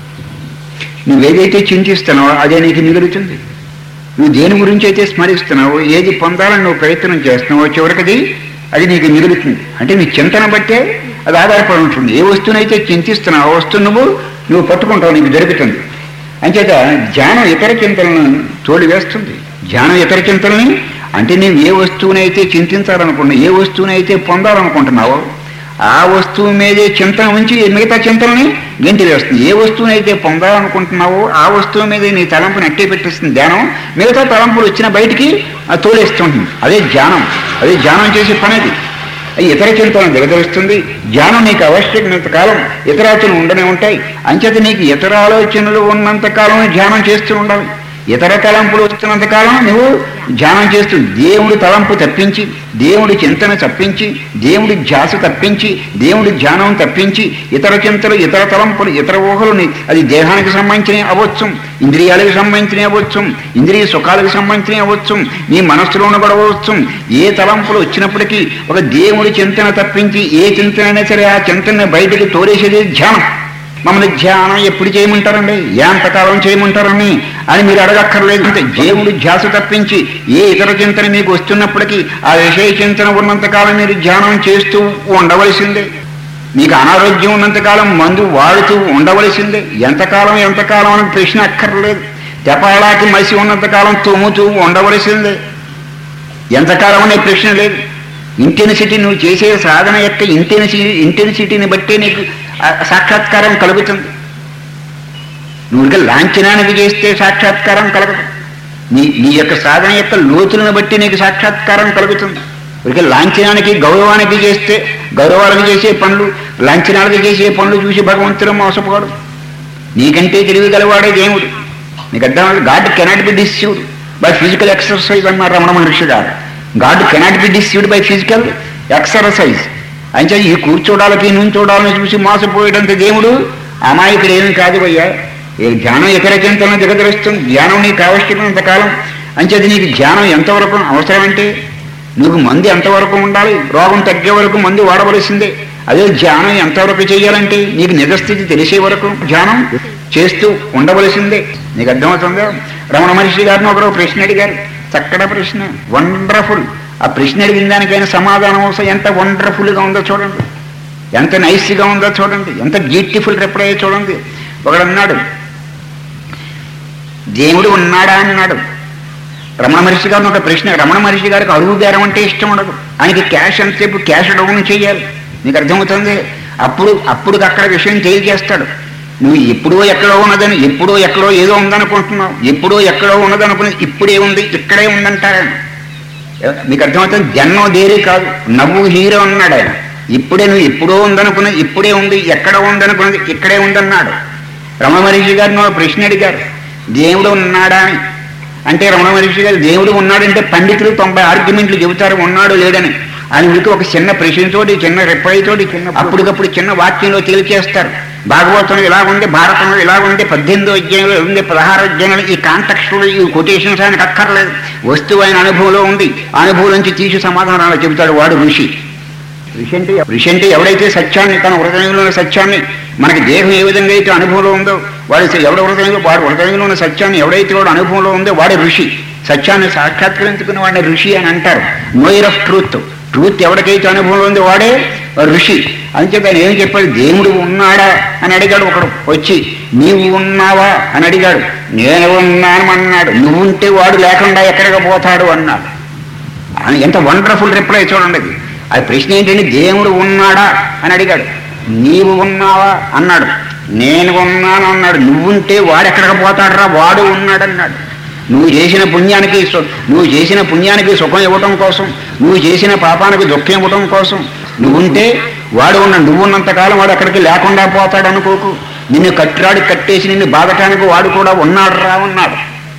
నువ్వేదైతే చింతిస్తున్నావో అదే నీకు మిగులుతుంది నువ్వు దేని గురించి అయితే స్మరిస్తున్నావో ఏది పొందాలని నువ్వు ప్రయత్నం చేస్తున్నావో చివరికది అది నీకు మిగులుతుంది అంటే నీ చింతన బట్టే అది ఆధారపడి ఉంటుంది ఏ వస్తువునైతే చింతిస్తున్నావో ఆ వస్తువు నువ్వు నువ్వు పట్టుకుంటావు నీకు దొరుకుతుంది అంచేత ధ్యానం ఇతర చింతలను తోలివేస్తుంది ధ్యానం ఇతర చింతలని అంటే నీవు ఏ వస్తువునైతే చింతించాలనుకుంటున్నావు ఏ వస్తువునైతే పొందాలనుకుంటున్నావో ఆ వస్తువు మీదే చింతన ఉంచి మిగతా చింతనని గెంటి వేస్తుంది ఏ వస్తువునైతే పొందాలనుకుంటున్నావో ఆ వస్తువు మీద నీ తలంపుని అట్టే పెట్టిస్తుంది ధ్యానం మిగతా తలంపులు వచ్చిన బయటికి అది తోలేస్తుంటుంది అదే ధ్యానం అదే ధ్యానం చేసే పని అది అది ఇతర చింతలను దిగదరుస్తుంది ధ్యానం నీకు అవశ్యమైనంత కాలం ఇతరాచనలు ఉండనే ఉంటాయి అంచేత నీకు ఇతర ఆలోచనలు ఉన్నంత కాలం ధ్యానం చేస్తూ ఉండాలి ఇతర తలంపులు వస్తున్నంత కాలం నువ్వు ధ్యానం చేస్తూ దేవుడి తలంపు తప్పించి దేవుడి చింతన తప్పించి దేవుడి ధ్యాస తప్పించి దేవుడి ధ్యానం తప్పించి ఇతర చింతలు ఇతర తలంపులు ఇతర ఊహలు నీ- అది దేహానికి సంబంధించినవి అవ్వచ్చు ఇంద్రియాలకు సంబంధించినవి అవ్వచ్చు ఇంద్రియ సుఖాలకు సంబంధించినవి అవ్వచ్చు నీ మనస్సులోను కూడా అవ్వచ్చు ఏ తలంపులు వచ్చినప్పటికీ ఒక దేవుడి చింతన తప్పించి ఏ చింతన అయినా సరే ఆ చింతన బయటికి తోలేసేది ధ్యానం మమ్మల్ని ధ్యానం ఎప్పుడు చేయమంటారండి ఎంతకాలం చేయమంటారని అని మీరు అడగక్కర్లేదు అంటే దేవుడు ధ్యాస తప్పించి ఏ ఇతర చింతన మీకు వస్తున్నప్పటికీ ఆ విషయ చింతన ఉన్నంతకాలం మీరు ధ్యానం చేస్తూ ఉండవలసిందే మీకు అనారోగ్యం ఉన్నంతకాలం మందు వాడుతూ ఉండవలసిందే ఎంతకాలం ఎంతకాలం అని ప్రశ్న అక్కర్లేదు తెపాళాకి మసి ఉన్నంతకాలం తుమ్ముతూ ఉండవలసిందే ఎంతకాలం అనే ప్రశ్న లేదు ఇంటెన్సిటీ నువ్వు చేసే సాధన యొక్క ఇంటెన్సిటీ ఇంటెన్సిటీని బట్టే నీకు ఆ సాక్షాత్కారం కలుగుతుంది నువ్వు ఇంకా లాంఛనానికి చేస్తే సాక్షాత్కారం కలగదు నీ నీ యొక్క సాధన యొక్క లోతులను బట్టి నీకు సాక్షాత్కారం కలుగుతుంది ఇక లాంఛనానికి గౌరవానికి చేస్తే గౌరవాలకు చేసే పనులు లాంఛనాలకు చేసే పనులు చూసి భగవంతుడు మోసపోడు నీకంటే తెలివి గలవాడే దేవుడు నీకు అర్థం God cannot be disused by physical exercise అన్నారు Ramana Maharshi garu God cannot be disused by physical exercise అంటే ఈ కూర్చోడాలకి నుంచోడాలని చూసి మోసపోయేటంత దేవుడు అమాయకుడు ఏమీ కాదు అయ్యా ఈ ధ్యానం ఇతర చింతలను దిగదరుస్తుంది ధ్యానం నీకు ఆవశ్యకమైనంత కాలం అంచేది నీకు ధ్యానం ఎంతవరకు అవసరం అంటే నీకు మందు ఎంతవరకు ఉండాలి రోగం తగ్గే వరకు మందు వాడవలసిందే అదే ధ్యానం ఎంతవరకు చేయాలంటే నీకు నిజస్థితి తెలిసే వరకు ధ్యానం చేస్తూ ఉండవలసిందే నీకు అర్థమవుతుందా రమణ మహర్షి గారిని ఒకరు ప్రశ్న అడిగారు చక్కటి ప్రశ్న వండర్ఫుల్ ఆ ప్రశ్న అడిగిన దానికైనా సమాధానం అవసరం ఎంత వండర్ఫుల్గా ఉందో చూడండి ఎంత నైస్గా ఉందో చూడండి ఎంత బ్యూటిఫుల్ రిప్లై చూడండి ఒకడు అన్నాడు దేవుడు ఉన్నాడా అని అన్నాడు రమణ మహర్షి గారిని ఒక ప్రశ్న రమణ మహర్షి గారికి అరువు బేరం అంటే ఇష్టం ఉండదు ఆయనకి క్యాష్ అంతసేపు క్యాష్ డౌన్ చేయాలి నీకు అర్థమవుతుంది అప్పుడు అప్పుడు అక్కడ విషయం తెలియజేస్తాడు నువ్వు ఎప్పుడో ఎక్కడో ఉన్నదని ఎప్పుడో ఎక్కడో ఏదో ఉందనుకుంటున్నావు ఎప్పుడో ఎక్కడో ఉన్నదనుకుని ఇప్పుడే ఉంది ఇక్కడే ఉందంటారాయన మీకు అర్థమవుతుంది జన్మం దేరే కాదు నవ్వు హీరో అన్నాడు ఆయన ఇప్పుడే నువ్వు ఎప్పుడో ఉందనుకున్నది ఇప్పుడే ఉంది ఎక్కడ ఉందనుకున్నది ఇక్కడే ఉందన్నాడు రమణ మహర్షి గారిని ఒక ప్రశ్న అడిగారు దేవుడు ఉన్నాడా అని అంటే రమణ మహర్షి గారు దేవుడు ఉన్నాడంటే పండితులు తొంభై ఆర్గ్యుమెంట్లు చెబుతారు ఉన్నాడు లేడని ఆయన మీకు ఒక చిన్న ప్రశ్నతోటి చిన్న రిప్లైతోటి చిన్న అప్పటికప్పుడు చిన్న వాక్యంలో తేల్చేస్తారు భాగవతంలో ఇలా ఉంది భారతంలో ఇలా ఉంది పద్దెనిమిదో అధ్యాయంలో ఇలా ఉంది పదహారు అధ్యాయంలో ఈ కాంటెక్స్ట్లో ఈ కొటేషన్స్ ఆయనకు అక్కర్లేదు వస్తువు ఆయన అనుభవంలో ఉంది ఆ అనుభవం నుంచి తీసి సమాధానాలు చెబుతాడు వాడు ఋషి ఋషి అంటే ఋషి అంటే ఎవడైతే సత్యాన్ని తన హృదయంలో ఉన్న సత్యాన్ని మనకి దేహం ఏ విధంగా అయితే అనుభవంలో ఉందో వాడి ఎవడ హృదయంలో వాడి హృదయంలో ఉన్న సత్యాన్ని ఎవడైతే వాడు అనుభవంలో ఉందో వాడే ఋషి సత్యాన్ని సాక్షాత్కరించుకున్న వాడిని ఋషి అని అంటారు నోయర్ ఆఫ్ ట్రూత్ ట్రూత్ ఎవరికైతే అనుభవంలో ఉందో వాడే ఋషి అంచేత ఆయన ఏం చెప్పాడు దేవుడు ఉన్నాడా అని అడిగాడు ఒకడు వచ్చి నీవు ఉన్నావా అని అడిగాడు నేను ఉన్నాను అన్నాడు నువ్వు ఉంటే వాడు లేకుండా ఎక్కడికి పోతాడు అన్నాడు ఆయన ఎంత వండర్ఫుల్ రిప్లై చూడండి అది అది ప్రశ్న ఏంటంటే దేవుడు ఉన్నాడా అని అడిగాడు నీవు ఉన్నావా అన్నాడు నేను ఉన్నాను అన్నాడు నువ్వుంటే వాడు ఎక్కడికి పోతాడరా వాడు ఉన్నాడు అన్నాడు నువ్వు చేసిన పుణ్యానికి సు- నువ్వు చేసిన పుణ్యానికి సుఖం ఇవ్వటం కోసం నువ్వు చేసిన పాపానికి దుఃఖం ఇవ్వటం కోసం నువ్వుంటే వాడు ఉన్న నువ్వు ఉన్నంతకాలం వాడు ఎక్కడికి లేకుండా పోతాడు అనుకోకు నిన్ను కట్టిరాడు కట్టేసి నిన్ను బాధటానికి వాడు కూడా ఉన్నాడు రా ఉన్నాడు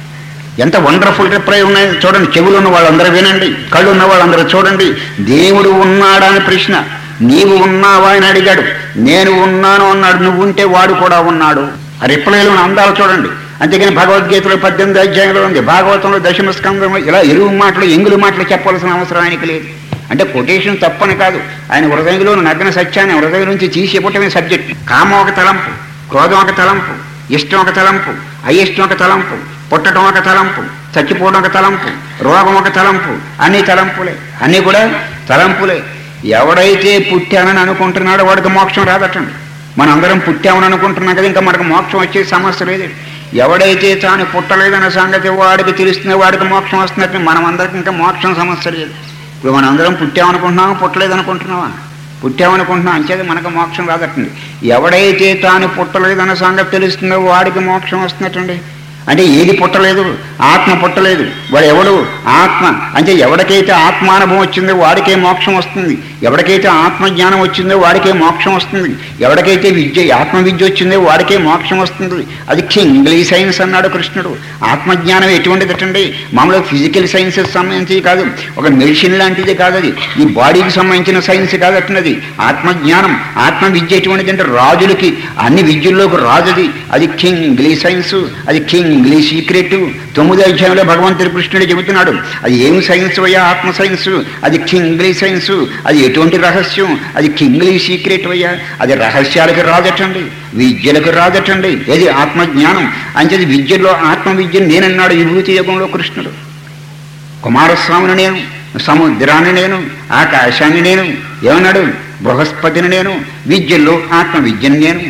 ఎంత వండర్ఫుల్ రిప్లై ఉన్నాయి చూడండి చెవులు ఉన్న వాళ్ళందరూ వినండి కళ్ళు ఉన్న వాళ్ళందరూ చూడండి దేవుడు ఉన్నాడా అని ప్రశ్న నీవు ఉన్నావా అని అడిగాడు నేను ఉన్నాను అన్నాడు నువ్వు ఉంటే వాడు కూడా ఉన్నాడు ఆ రిప్లైలో ఉన్న అందాలు చూడండి అంతేగాని భగవద్గీతలో పద్దెనిమిది అధ్యాయంలో ఉంది భాగవతంలో దశమ స్కంధంలో ఇలా ఎరువు మాటలు ఎంగులు మాటలు చెప్పవలసిన అవసరం ఆయనకి లేదు అంటే కొటేషన్ తప్పని కాదు ఆయన హృదయంలో ఉన్న నగ్న సత్యాన్ని హృదయం నుంచి తీసి ఇవ్వటమే సబ్జెక్ట్ కామం ఒక తలంపు క్రోధం ఒక తలంపు ఇష్టం ఒక తలంపు అయిష్టం ఒక తలంపు పుట్టడం ఒక తలంపు చచ్చిపోవడం ఒక తలంపు రోగం ఒక తలంపు అన్ని తలంపులే అన్నీ కూడా తలంపులే ఎవడైతే పుట్టానని అనుకుంటున్నాడో వాడికి మోక్షం రాదటండి మనందరం పుట్టామని అనుకుంటున్నాం కదా ఇంకా మనకు మోక్షం వచ్చే సమస్య లేదు ఎవడైతే తాను పుట్టలేదన్న సంగతి వాడికి తెలుస్తున్న వాడికి మోక్షం వస్తున్నట్టు మనం అందరికి ఇంకా మోక్షం సమస్య లేదు ఇప్పుడు మనం అందరం పుట్టామనుకుంటున్నామా పుట్టలేదు అనుకుంటున్నావా పుట్టామనుకుంటున్నాం అంచేది మనకు మోక్షం రాదటండి ఎవడైతే తాను పుట్టలేదన్న సంగతి తెలుస్తుందో వాడికి మోక్షం వస్తున్నట్టండి అంటే ఏది పుట్టలేదు ఆత్మ పుట్టలేదు వాడు ఎవడు ఆత్మ అంటే ఎవరికైతే ఆత్మానుభవం వచ్చిందో వాడికే మోక్షం వస్తుంది ఎవరికైతే ఆత్మజ్ఞానం వచ్చిందో వాడికే మోక్షం వస్తుంది ఎవరికైతే విద్య ఆత్మ విద్య వచ్చిందో వాడికే మోక్షం వస్తుంది అది ఇంగ్లీష్ సైన్స్ అన్నాడు కృష్ణుడు ఆత్మజ్ఞానం ఎటువంటిదటండి మామూలుగా ఫిజికల్ సైన్సెస్ సంబంధించి కాదు ఒక మెడిసిన్ లాంటిది కాదు అది ఈ బాడీకి సంబంధించిన సైన్స్ కాదట్టున్నది ఆత్మజ్ఞానం ఆత్మ విద్య ఎటువంటిది అంటే రాజులకి అన్ని విద్యల్లోకి రాజుది అది కింగ్ ఇంగ్లీష్ సైన్స్ అది కింగ్ ఇంగ్లీష్ సీక్రెట్ తొమ్మిదో అధ్యాయంలో భగవంతుడి కృష్ణుడు చెబుతున్నాడు అది ఏం సైన్స్ అయ్యా ఆత్మ సైన్స్ అది కింగ్ ఇంగ్లీష్ సైన్స్ అది ఎటువంటి రహస్యం అది కింగ్ ఇంగ్లీష్ సీక్రెట్ అయ్యా అది రహస్యాలకు రాదటండి విద్యలకు రాదటండి ఏది ఆత్మజ్ఞానం అంచేది విద్యలో ఆత్మ విద్య నేనన్నాడు విభూతి యుగంలో కృష్ణుడు కుమారస్వామిని నేను సముద్రాన్ని నేను ఆకాశాన్ని నేను ఏమన్నాడు బృహస్పతిని నేను విద్యల్లో ఆత్మ విద్యను నేను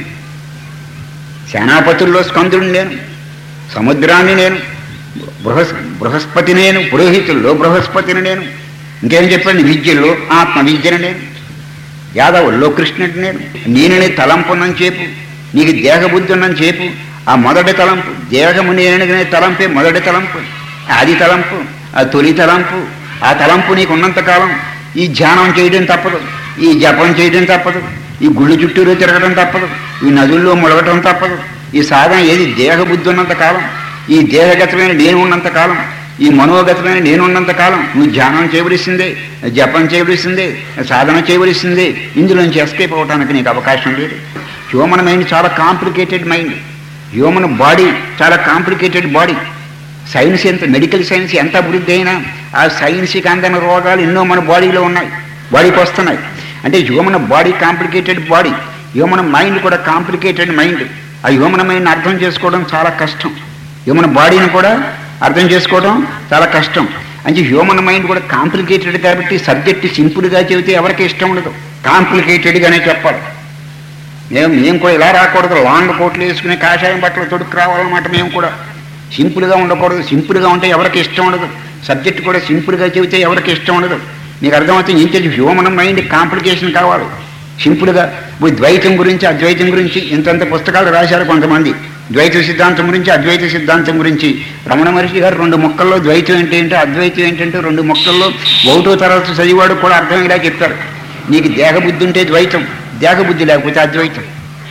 సేనాపతుల్లో స్కందుడిని నేను సముద్రాన్ని నేను బృహస్ బృహస్పతి నేను పురోహితుల్లో బృహస్పతిని నేను ఇంకేం చెప్పండి విద్యల్లో ఆత్మ విద్యను నేను యాదవుల్లో కృష్ణుడి నేను నేనని తలంపున్నని చేపు నీకు దేహబుద్ధి ఉన్నని చేపు ఆ మొదటి తలంపు దేహము నేననే తలంపే మొదటి తలంపు ఆది తలంపు ఆ తొలి తలంపు ఆ తలంపు నీకు ఉన్నంతకాలం ఈ ధ్యానం చేయడం తప్పదు ఈ జపం చేయడం తప్పదు ఈ గుళ్ళు చుట్టూరు తిరగడం తప్పదు ఈ నదుల్లో ములగటం తప్పదు ఈ సాధన ఏది దేహబుద్ధి ఉన్నంత కాలం ఈ దేహగతమైన నేను ఉన్నంత కాలం ఈ మనోగతమైన నేను ఉన్నంత కాలం నువ్వు ధ్యానం చేయవలసిందే జపం చేయవలసిందే సాధన చేయవలసిందే ఇందులోంచి ఎస్కేప్ అవడానికి నీకు అవకాశం లేదు హ్యూమన్ మైండ్ చాలా కాంప్లికేటెడ్ మైండ్ హ్యూమన్ బాడీ చాలా కాంప్లికేటెడ్ బాడీ సైన్స్ ఎంత మెడికల్ సైన్స్ ఎంత అభివృద్ధి అయినా ఆ సైన్స్కి అందని రోగాలు ఎన్నో మన బాడీలో ఉన్నాయి బాడీకి వస్తున్నాయి అంటే human body complicated body human mind కూడా కాంప్లికేటెడ్ మైండ్ ఆ హ్యూమన్ మైండ్ అర్థం చేసుకోవడం చాలా కష్టం హ్యూమన్ బాడీని కూడా అర్థం చేసుకోవడం చాలా కష్టం అంటే హ్యూమన్ మైండ్ కూడా కాంప్లికేటెడ్ కాబట్టి సబ్జెక్ట్ సింపుల్గా చెబితే ఎవరికి ఇష్టం ఉండదు కాంప్లికేటెడ్గానే చెప్పాలి మేము మేము కూడా ఇలా రాకూడదు లాంగ్ కోట్లు వేసుకుని కాషాయం బట్టలు తొడుకు రావాలన్నమాట మేము కూడా సింపుల్గా ఉండకూడదు సింపుల్గా ఉంటే ఎవరికి ఇష్టం ఉండదు సబ్జెక్ట్ కూడా సింపుల్గా చెబితే ఎవరికి ఇష్టం ఉండదు మీకు అర్థమవుతుంది ఏం తెలియదు హ్యూమన్ మైండ్ కాంప్లికేషన్ కావాలి సింపుల్గా ఇప్పుడు ద్వైతం గురించి అద్వైతం గురించి ఇంతంత పుస్తకాలు రాశారు కొంతమంది ద్వైత సిద్ధాంతం గురించి అద్వైత సిద్ధాంతం గురించి రమణ మహర్షి గారు రెండు మొక్కల్లో ద్వైతం ఏంటంటే అద్వైతం ఏంటంటే రెండు మొక్కల్లో ఒకటో తరగతి చదివాడు కూడా అర్థమయ్యేలా చెప్తారు నీకు దేహబుద్ధి ఉంటే ద్వైతం దేహబుద్ధి లేకపోతే అద్వైతం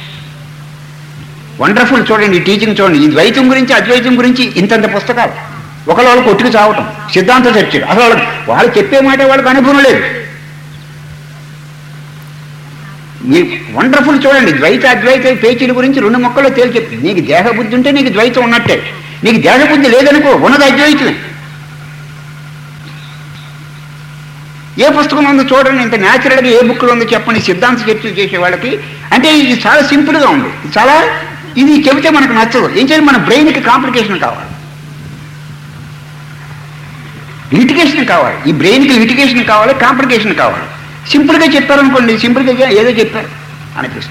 వండర్ఫుల్ చూడండి ఈ టీచింగ్ చూడండి ఈ ద్వైతం గురించి అద్వైతం గురించి ఇంతంత పుస్తకాలు ఒకళ్ళ వాళ్ళు కొట్టుకు చావటం సిద్ధాంత చర్చలు అసలు వాళ్ళకి వాళ్ళు చెప్పే మాట వాళ్ళకి అనుభవం లేదు మీ వండర్ఫుల్ చూడండి ద్వైత అద్వైత పేచీల గురించి రెండు మొక్కలు తేల్చెప్పు నీకు దేహబుద్ధి ఉంటే నీకు ద్వైతం ఉన్నట్టే నీకు దేహబుద్ధి లేదనుకో ఉన్నది అద్వైతమే ఏ పుస్తకం ఉందో చూడండి ఇంత న్యాచురల్గా ఏ బుక్లో ఉందో చెప్పండి సిద్ధాంత చర్చలు చేసే వాళ్ళకి అంటే ఇది చాలా సింపుల్గా ఉంది ఇది చాలా ఇది చెబితే మనకు నచ్చదు ఏం చేయాలి మన బ్రెయిన్కి కాంప్లికేషన్ కావాలి లిటికేషన్ కావాలి ఈ బ్రెయిన్కి లిటికేషన్ కావాలి కాంప్లికేషన్ కావాలి సింపుల్గా చెప్పారనుకోండి సింపుల్గా ఏదో చెప్పారు అనిపిస్తుంది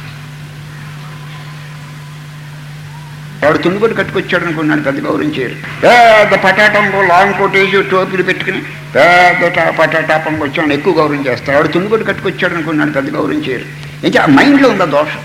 ఎవడు తుంగుబడి కట్టుకొచ్చాడు అనుకున్నాడు పెద్ద గౌరవించారు పెద్ద పటాటంలో లాంగ్ కోటేసి టోపీలు పెట్టుకుని పెద్ద టా- పటాటాపం వచ్చాడు ఎక్కువ గౌరవం చేస్తారు ఎవడు తుంగుబడి కట్టుకొచ్చాడు అనుకున్నాడు పెద్ద గౌరవించారు ఏంటి ఆ మైండ్లో ఉందా దోషం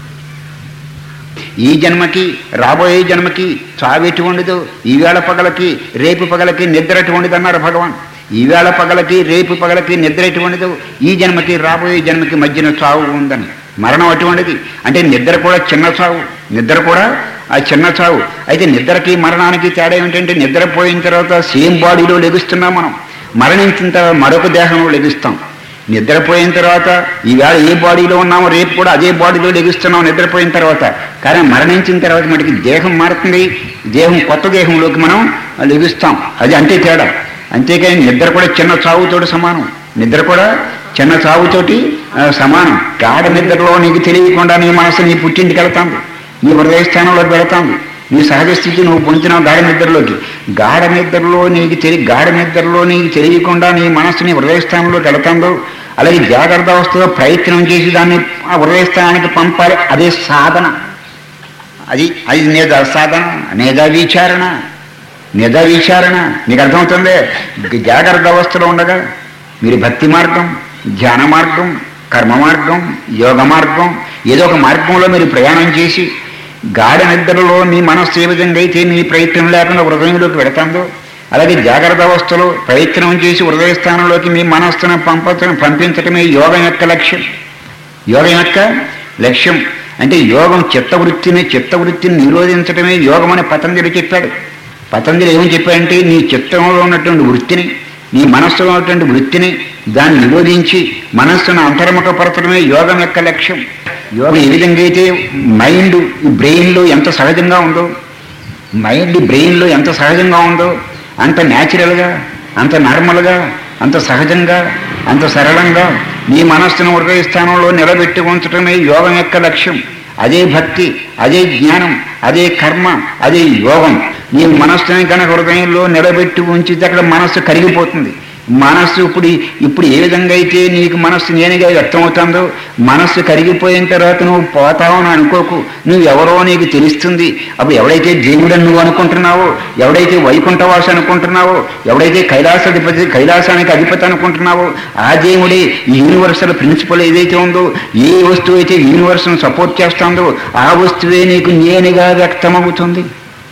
ఈ జన్మకి రాబోయే జన్మకి చావు ఎటువంటిదో ఈవేళ పగలకి రేపు పగలకి నిద్ర ఎటువంటిది అన్నారు భగవాన్ ఈవేళ పగలకి రేపు పగలకి నిద్ర ఎటువంటిదో ఈ జన్మకి రాబోయే జన్మకి మధ్యన చావు ఉందని మరణం అటువంటిది అంటే నిద్ర కూడా చిన్న చావు నిద్ర కూడా ఆ చిన్న చావు అయితే నిద్రకి మరణానికి తేడా ఏమిటంటే నిద్రపోయిన తర్వాత సేమ్ బాడీలో లెగుస్తున్నాం మనం మరణించిన తర్వాత మరొక దేహంలో లెగుస్తాం నిద్రపోయిన తర్వాత ఈవేళ ఏ బాడీలో ఉన్నామో రేపు కూడా అదే బాడీలో లెగుస్తున్నాం నిద్రపోయిన తర్వాత కానీ మరణించిన తర్వాత మటుకి దేహం మారుతుంది దేహం కొత్త దేహంలోకి మనం లెగుస్తాం అది అంటే తేడా అంతేకాని నిద్ర కూడా చిన్న చావుతోటి సమానం నిద్ర కూడా చిన్న చావుతోటి ఆ, సమానం గాఢ నిద్రలో నీకు తెలియకుండా నీ మనసు నీ పుట్టింటికి వెళ్తాంది నీ హృదయ స్థానంలోకి వెళతాంది నీ సహజ స్థితి నువ్వు పొందుతున్నావు గాఢ నిద్రలోకి గాఢ నిద్రలో నీకు తెలి గాఢ నిద్రలో నీకు తెలియకుండా నీ మనస్సు నీ హృదయ స్థానంలోకి వెళతాందో అలాగే జాగ్రత్త అవస్థలో ప్రయత్నం చేసి దాన్ని ఆ హృదయ స్థానానికి పంపాలి అదే సాధన అది అది నేద సాధన నేద విచారణ నిజ విచారణ నీకు అర్థమవుతుంది జాగ్రత్త అవస్థలో ఉండగా మీరు భక్తి మార్గం ధ్యాన మార్గం కర్మ మార్గం యోగ మార్గం ఏదో ఒక మార్గంలో మీరు ప్రయాణం చేసి గాఢ నిద్రలో మీ మనస్సు ఏ విధంగా అయితే మీ ప్రయత్నం లేకుండా హృదయంలోకి వెళతాందో అలాగే జాగ్రత్త అవస్థలో ప్రయత్నం చేసి హృదయ స్థానంలోకి మీ మనస్సును పంపచడం పంపించటమే యోగం యొక్క లక్ష్యం యోగం యొక్క లక్ష్యం అంటే యోగం చిత్తవృత్తిని చిత్తవృత్తిని నిరోధించడమే యోగం అని పతంజలి చెప్పాడు పతంజలి ఏమని చెప్పాడంటే నీ చిత్తంలో ఉన్నటువంటి వృత్తిని నీ మనస్సులో ఉన్నటువంటి వృత్తిని దాన్ని నిరోధించి మనస్సును అంతర్ముఖపరచడమే యోగం యొక్క లక్ష్యం యోగం ఏ విధంగా అయితే మైండ్ ఈ బ్రెయిన్లో ఎంత సహజంగా ఉందో మైండ్ బ్రెయిన్లో ఎంత సహజంగా ఉందో అంత న్యాచురల్గా అంత నార్మల్గా అంత సహజంగా అంత సరళంగా నీ మనస్సును హృదయ స్థానంలో నిలబెట్టి ఉంచడమే యోగం యొక్క లక్ష్యం అదే భక్తి అదే జ్ఞానం అదే కర్మ అదే యోగం నీ మనస్సుని కనుక హృదయంలో నిలబెట్టి ఉంచితే అక్కడ మనస్సు కరిగిపోతుంది మనస్సు ఇప్పుడు ఇప్పుడు ఏ విధంగా అయితే నీకు మనస్సు నేనుగా వ్యక్తమవుతుందో మనస్సు కరిగిపోయిన తర్వాత నువ్వు పోతావని అనుకోకు నువ్వు ఎవరో నీకు తెలుస్తుంది అప్పుడు ఎవడైతే దేవుడని నువ్వు అనుకుంటున్నావో ఎవడైతే వైకుంఠవాస అనుకుంటున్నావో ఎవడైతే కైలాసాధిపతి కైలాసానికి అధిపతి అనుకుంటున్నావో ఆ దేవుడే ఈ యూనివర్సల్ ప్రిన్సిపల్ ఏదైతే ఉందో ఏ వస్తువు అయితే యూనివర్స్ను సపోర్ట్ చేస్తుందో ఆ వస్తువే నీకు నేనుగా వ్యక్తమవుతుంది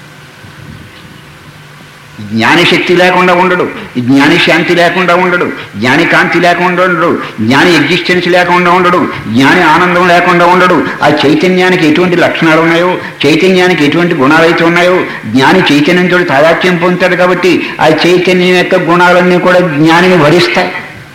జ్ఞాని శక్తి లేకుండా ఉండడు జ్ఞాని శాంతి లేకుండా ఉండడు జ్ఞాని కాంతి లేకుండా ఉండడు జ్ఞాని ఎగ్జిస్టెన్స్ లేకుండా ఉండడు జ్ఞాని ఆనందం లేకుండా ఉండడు ఆ చైతన్యానికి ఎటువంటి లక్షణాలు ఉన్నాయో చైతన్యానికి ఎటువంటి గుణాలు అయితే ఉన్నాయో జ్ఞాని చైతన్యంతో తాదాత్యం పొందుతాడు కాబట్టి ఆ చైతన్యం యొక్క గుణాలన్నీ కూడా జ్ఞానిని భరిస్తాయి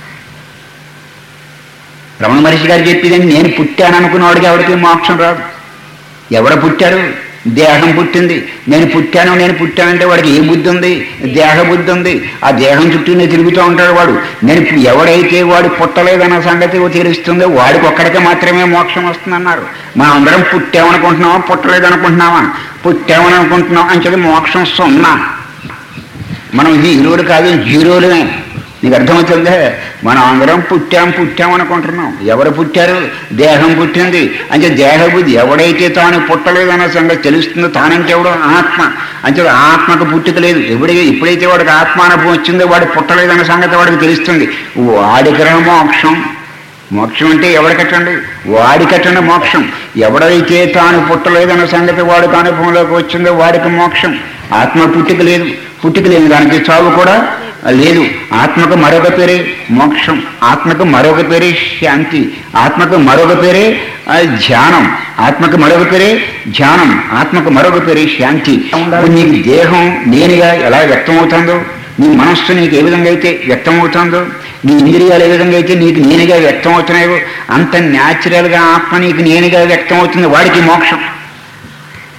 రమణ మహర్షి గారు చెప్పింది నేను పుట్టాను అనుకున్నవాడికి ఎవరికి మోక్షం రాదు ఎవడ పుట్టారు దేహం పుట్టింది నేను పుట్టాను నేను పుట్టానంటే వాడికి ఏ బుద్ధి ఉంది దేహ బుద్ధి ఉంది ఆ దేహం చుట్టూనే తిరుగుతూ ఉంటాడు వాడు నేను పు- ఎవడైతే వాడు పుట్టలేదన్న సంగతి తెలుస్తుందో వాడికి ఒక్కడికే మాత్రమే మోక్షం వస్తుందన్నారు మనం అందరం పుట్టామనుకుంటున్నామా పుట్టలేదనుకుంటున్నామా పుట్టామని అనుకుంటున్నాం అని చెప్పి మోక్షం సున్నా మనం హీరోలు కాదు జీరోలమే నీకు అర్థమవుతుందే మనం అందరం పుట్టాం పుట్టాం అనుకుంటున్నాం ఎవరు పుట్టారు దేహం పుట్టింది అంటే దేహ బుద్ధి ఎవడైతే తాను పుట్టలేదన్న సంగతి తెలుస్తుందో తానంటే ఎవడో ఆత్మ అంటే ఆత్మకు పుట్టుక లేదు ఎప్పుడైతే ఎప్పుడైతే వాడికి ఆత్మానుభవం వచ్చిందో వాడు పుట్టలేదన్న సంగతి వాడికి తెలుస్తుంది వాడికి రా మోక్షం మోక్షం అంటే ఎవరికట్టండి వాడికట్టండి మోక్షం ఎవడైతే తాను పుట్టలేదన్న సంగతి వాడికి అనుభవంలోకి వచ్చిందో వాడికి మోక్షం ఆత్మ పుట్టుక లేదు పుట్టుక లేని దానికి చావు కూడా లేదు ఆత్మకు మరొక పేరే మోక్షం ఆత్మకు మరొక పేరే శాంతి ఆత్మకు మరొక పేరే ఆ, ధ్యానం ఆత్మకు మరొక పేరే ధ్యానం ఆత్మకు మరొక పేరే శాంతి ఇప్పుడు నీకు దేహం నేనుగా ఎలా వ్యక్తమవుతుందో నీ మనస్సు నీకు ఏ విధంగా అయితే వ్యక్తమవుతుందో నీ ఇంద్రియాలు ఏ విధంగా అయితే నీకు నేనుగా వ్యక్తమవుతున్నాయో అంత న్యాచురల్గా ఆత్మ నీకు నేనుగా వ్యక్తమవుతుంది వాడికి మోక్షం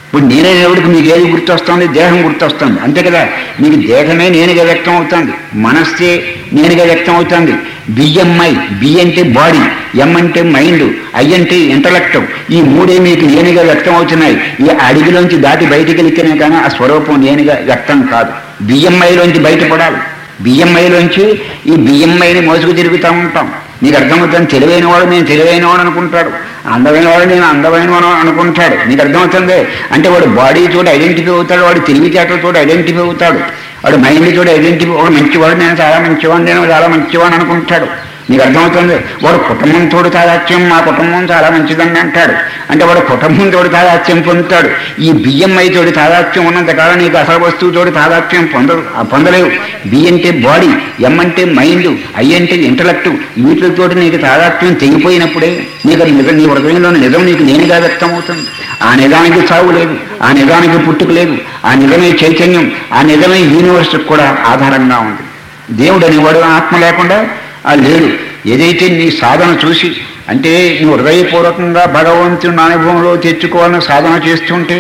ఇప్పుడు నేనైనప్పటికి మీకు ఏది గుర్తొస్తుంది దేహం గుర్తొస్తుంది అంతే కదా మీకు దేహమే నేనుగా వ్యక్తం అవుతుంది మనస్సే నేనుగా వ్యక్తం అవుతుంది బిఎంఐ బి అంటే బాడీ ఎం అంటే మైండ్ ఐ అంటే ఇంటలెక్ట్ ఈ మూడే మీకు నేనుగా వ్యక్తం అవుతున్నాయి ఈ అడిగిలోంచి దాటి బయటికి వెళ్తేనే కానీ ఆ స్వరూపం నేనుగా వ్యక్తం కాదు బిఎంఐలోంచి బయటపడాలి బిఎంఐలోంచి ఈ బిఎంఐని మోసుకు తిరుగుతూ ఉంటాం నీకు అర్థమవుతుంది తెలివైన వాడు నేను తెలివైన వాడు అనుకుంటాడు అందమైన వాడు నేను అందమైన వాడు అనుకుంటాడు నీకు అర్థమవుతుంది అంటే వాడు బాడీ తోటి ఐడెంటిఫై అవుతాడు వాడు తెలివితేటలతో ఐడెంటిఫై అవుతాడు వాడు మైండ్ తోటి ఐడెంటిఫై వాడు మంచివాడు నేను చాలా మంచివాడు నేను చాలా మంచివాడు అనుకుంటాడు నీకు అర్థమవుతుంది వాడు కుటుంబంతో తాదాత్యం మా కుటుంబం చాలా మంచిదని అంటాడు అంటే వాడు కుటుంబంతో తాదాత్యం పొందుతాడు ఈ బియ్యంఐ తోటి తాదాత్యం ఉన్నంతకాలం నీకు అసలు వస్తువుతోటి తాదాత్యం పొంద పొందలేవు బి అంటే బాడీ ఎం అంటే మైండ్ ఐ అంటే ఇంటలెక్ట్ వీటితోటి నీకు తాదాత్యం తెగిపోయినప్పుడే నీకు అది నిజం నీ హృదయంలోని నిజం నీకు నేనుగా వ్యక్తం అవుతుంది ఆ నిజానికి చావు లేదు ఆ నిజానికి పుట్టుక లేదు ఆ నిజమే చైతన్యం ఆ నిజమే యూనివర్స్కి కూడా ఆధారంగా ఉంది దేవుడు అనేవాడు ఆత్మ లేకుండా ఆ లేడు ఏదైతే నీ సాధన చూసి అంటే నువ్వు హృదయపూర్వకంగా భగవంతుని అనుభవంలో తెచ్చుకోవాలని సాధన చేస్తుంటే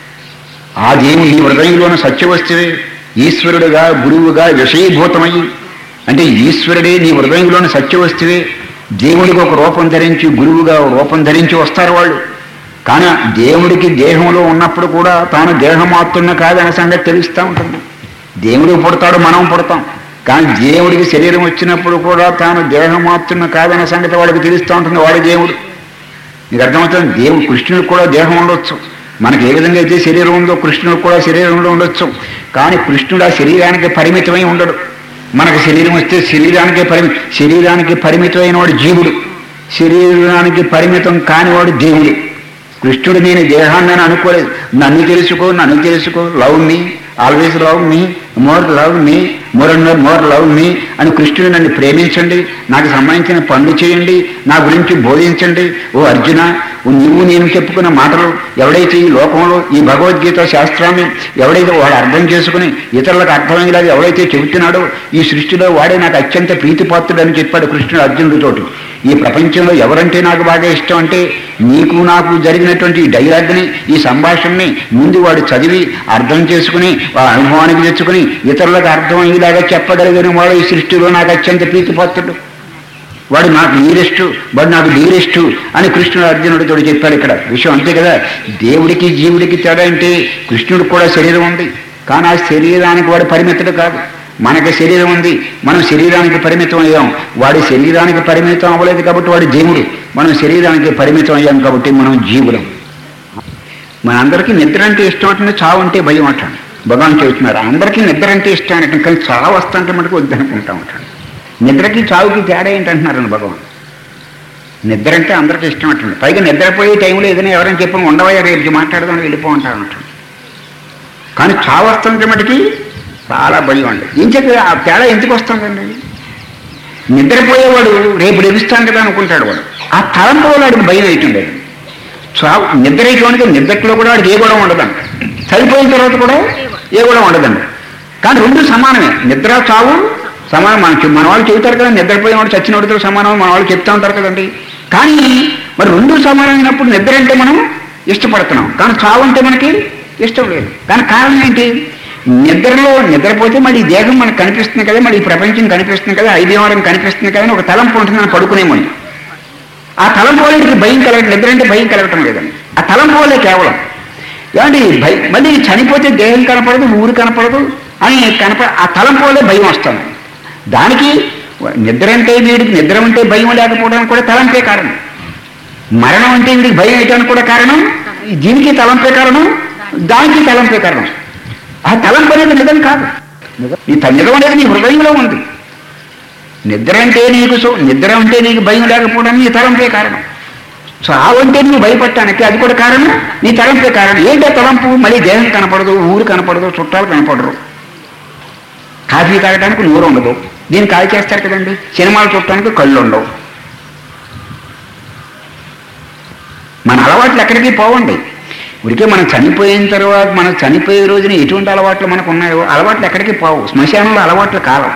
ఆ దేవుడు నీ హృదయంలోని సత్యవస్తువే ఈశ్వరుడుగా గురువుగా విషయీభూతమయ్యి అంటే ఈశ్వరుడే నీ హృదయంలోని సత్యవస్తువే దేవుడికి ఒక రూపం ధరించి గురువుగా ఒక రూపం ధరించి వస్తారు వాళ్ళు కానీ దేవుడికి దేహంలో ఉన్నప్పుడు కూడా తాను దేహమాత్రున్న కాదనే సంగతి తెలుస్తూ ఉంటుంది దేవుడు పుడతాడు మనం పుడతాం కానీ దేవుడికి శరీరం వచ్చినప్పుడు కూడా తాను దేహమాత్రున్న కాదనే సంగతి వాడికి తెలుస్తూ ఉంటుంది వాడి దేవుడు నీకు అర్థమవుతుంది దేవుడు కృష్ణుడికి కూడా దేహం ఉండొచ్చు మనకి ఏ విధంగా అయితే శరీరం ఉందో కృష్ణుడికి కూడా శరీరంలో ఉండొచ్చు కానీ కృష్ణుడు ఆ శరీరానికి పరిమితమై ఉండడు మనకు శరీరం వస్తే శరీరానికే పరిమి శరీరానికి పరిమితమైన వాడు జీవుడు శరీరానికి పరిమితం కానివాడు దేవుడు కృష్ణుడు నేను దేహాన్ని అని అనుకోలేదు నన్ను తెలుసుకో నన్ను తెలుసుకో love me always love me more love me more and more love me అని కృష్ణుడు నన్ను ప్రేమించండి నాకు సంబంధించిన పనులు చేయండి నా గురించి బోధించండి ఓ అర్జున ఓ నువ్వు నేను చెప్పుకున్న మాటలు ఎవడైతే ఈ లోకంలో ఈ భగవద్గీత శాస్త్రాన్ని ఎవడైతే వాడు అర్థం చేసుకుని ఇతరులకు అర్థమయ్యేలాగా ఎవడైతే చెబుతున్నాడో ఈ సృష్టిలో వాడే నాకు అత్యంత ప్రీతిపాత్రుడు అని చెప్పాడు కృష్ణుడు అర్జునుడితోటి ఈ ప్రపంచంలో ఎవరంటే నాకు బాగా ఇష్టం అంటే నీకు నాకు జరిగినటువంటి ఈ డైలాగ్ని ఈ సంభాషణని ముందు వాడు చదివి అర్థం చేసుకుని వాడు అనుభవానికి తెచ్చుకుని ఇతరులకు అర్థమయ్యేలాగా చెప్పగలిగిన వాడు ఈ సృష్టిలో నాకు అత్యంత ప్రీతిపాత్రుడు వాడు నాకు నీరెస్టు వాడు నాకు డీరెస్టు అని కృష్ణుడు అర్జునుడితో చెప్పాడు ఇక్కడ విషయం అంతే కదా దేవుడికి జీవుడికి తేడా అంటే కృష్ణుడికి కూడా శరీరం ఉంది కానీ ఆ శరీరానికి వాడు పరిమితుడు కాదు మనకి శరీరం ఉంది మనం శరీరానికి పరిమితం అయ్యాం వాడి శరీరానికి పరిమితం అవ్వలేదు కాబట్టి వాడు దేవుడు మనం శరీరానికి పరిమితం అయ్యాం కాబట్టి మనం జీవులం మనందరికీ నిద్ర అంటే ఇష్టం అంటే చావు అంటే భయం అంటాను భగవాన్ చెబుతున్నారు అందరికీ నిద్ర అంటే ఇష్టం అంటే కానీ చావు వస్తుంటే మనకు వద్దనుకుంటా ఉంటాను నిద్రకి చావుకి తేడా ఏంటంటున్నారండి భగవాన్ నిద్ర అంటే అందరికీ ఇష్టం అంటుంది పైగా నిద్రపోయే టైంలో ఏదైనా ఎవరైనా చెప్పి ఉండవయ్యా రేపు మాట్లాడదామని వెళ్ళిపో ఉంటారు అంటాడు కానీ చావు వస్తుంటే మటుకి చాలా భయం అండి ఏం చెప్పి ఆ తేడా ఎందుకు వస్తుందండి నిద్రపోయేవాడు రేపు లభిస్తాను కదా అనుకుంటాడు వాడు ఆ తలంపు వల్ల వాడికి భయం అవుతుంది చావు నిద్ర అయిపోయిన నిద్రలో కూడా వాడికి ఏ కూడా ఉండదండి చనిపోయిన తర్వాత కూడా ఏ కూడా ఉండదండి కానీ రెండు సమానమే నిద్ర చావు సమానం మన మన వాళ్ళు చెబుతారు కదా నిద్రపోయినవాడు చచ్చినవాడితో సమానం మన వాళ్ళు చెప్తా ఉంటారు కదండి కానీ మరి రెండు సమానమైనప్పుడు నిద్ర అంటే మనం ఇష్టపడుతున్నాం కానీ చావు అంటే మనకి ఇష్టం లేదు కానీ కారణం ఏంటి నిద్రలో నిద్రపోతే మళ్ళీ ఈ దేహం మనకు కనిపిస్తుంది కదా మళ్ళీ ఈ ప్రపంచం కనిపిస్తుంది కదా ఐదేవరం కనిపిస్తుంది కదా అని ఒక తలంపు ఉంటుంది మనం పడుకునే ముందు ఆ తలంపు వాళ్ళకి భయం కలగటం నిద్ర అంటే భయం కలగటం లేదండి ఆ తలంపు వాళ్ళే కేవలం ఏమండి భయం మళ్ళీ చనిపోతే దేహం కనపడదు ఊరు కనపడదు అని కనప ఆ తలంపు వల్లే భయం వస్తుంది దానికి నిద్ర అంటే వీడికి నిద్ర అంటే భయం లేకపోవడానికి కూడా తలంపే కారణం మరణం అంటే వీడికి భయం వేయడానికి కూడా కారణం దీనికి తలంపే కారణం దానికి తలంపే కారణం ఆ తలంపు అనేది నిజం కాదు ఈ త- నిజం అనేది నీ హృదయంలో ఉంది నిద్ర అంటే నీకు సో నిద్ర అంటే నీకు భయం లేకపోవడానికి నీ తలంపే కారణం చావు అంటే నువ్వు భయపడటానికి అది కూడా కారణం నీ తలంపే కారణం ఏంటో తలంపు మళ్ళీ దేహం కనపడదు ఊరు కనపడదు చుట్టాలు కనపడరు కాఫీ తాగడానికి నూరు ఉండదు దీన్ని కాల్ చేస్తారు కదండి సినిమాలు చూడటానికి కళ్ళు ఉండవు మన అలవాట్లు ఎక్కడికి పోవండి ఉడికే మనం చనిపోయిన తర్వాత మనం చనిపోయే రోజున ఎటువంటి అలవాట్లు మనకు ఉన్నాయో అలవాట్లు ఎక్కడికి పోవు శ్మశానంలో అలవాట్లు కాలం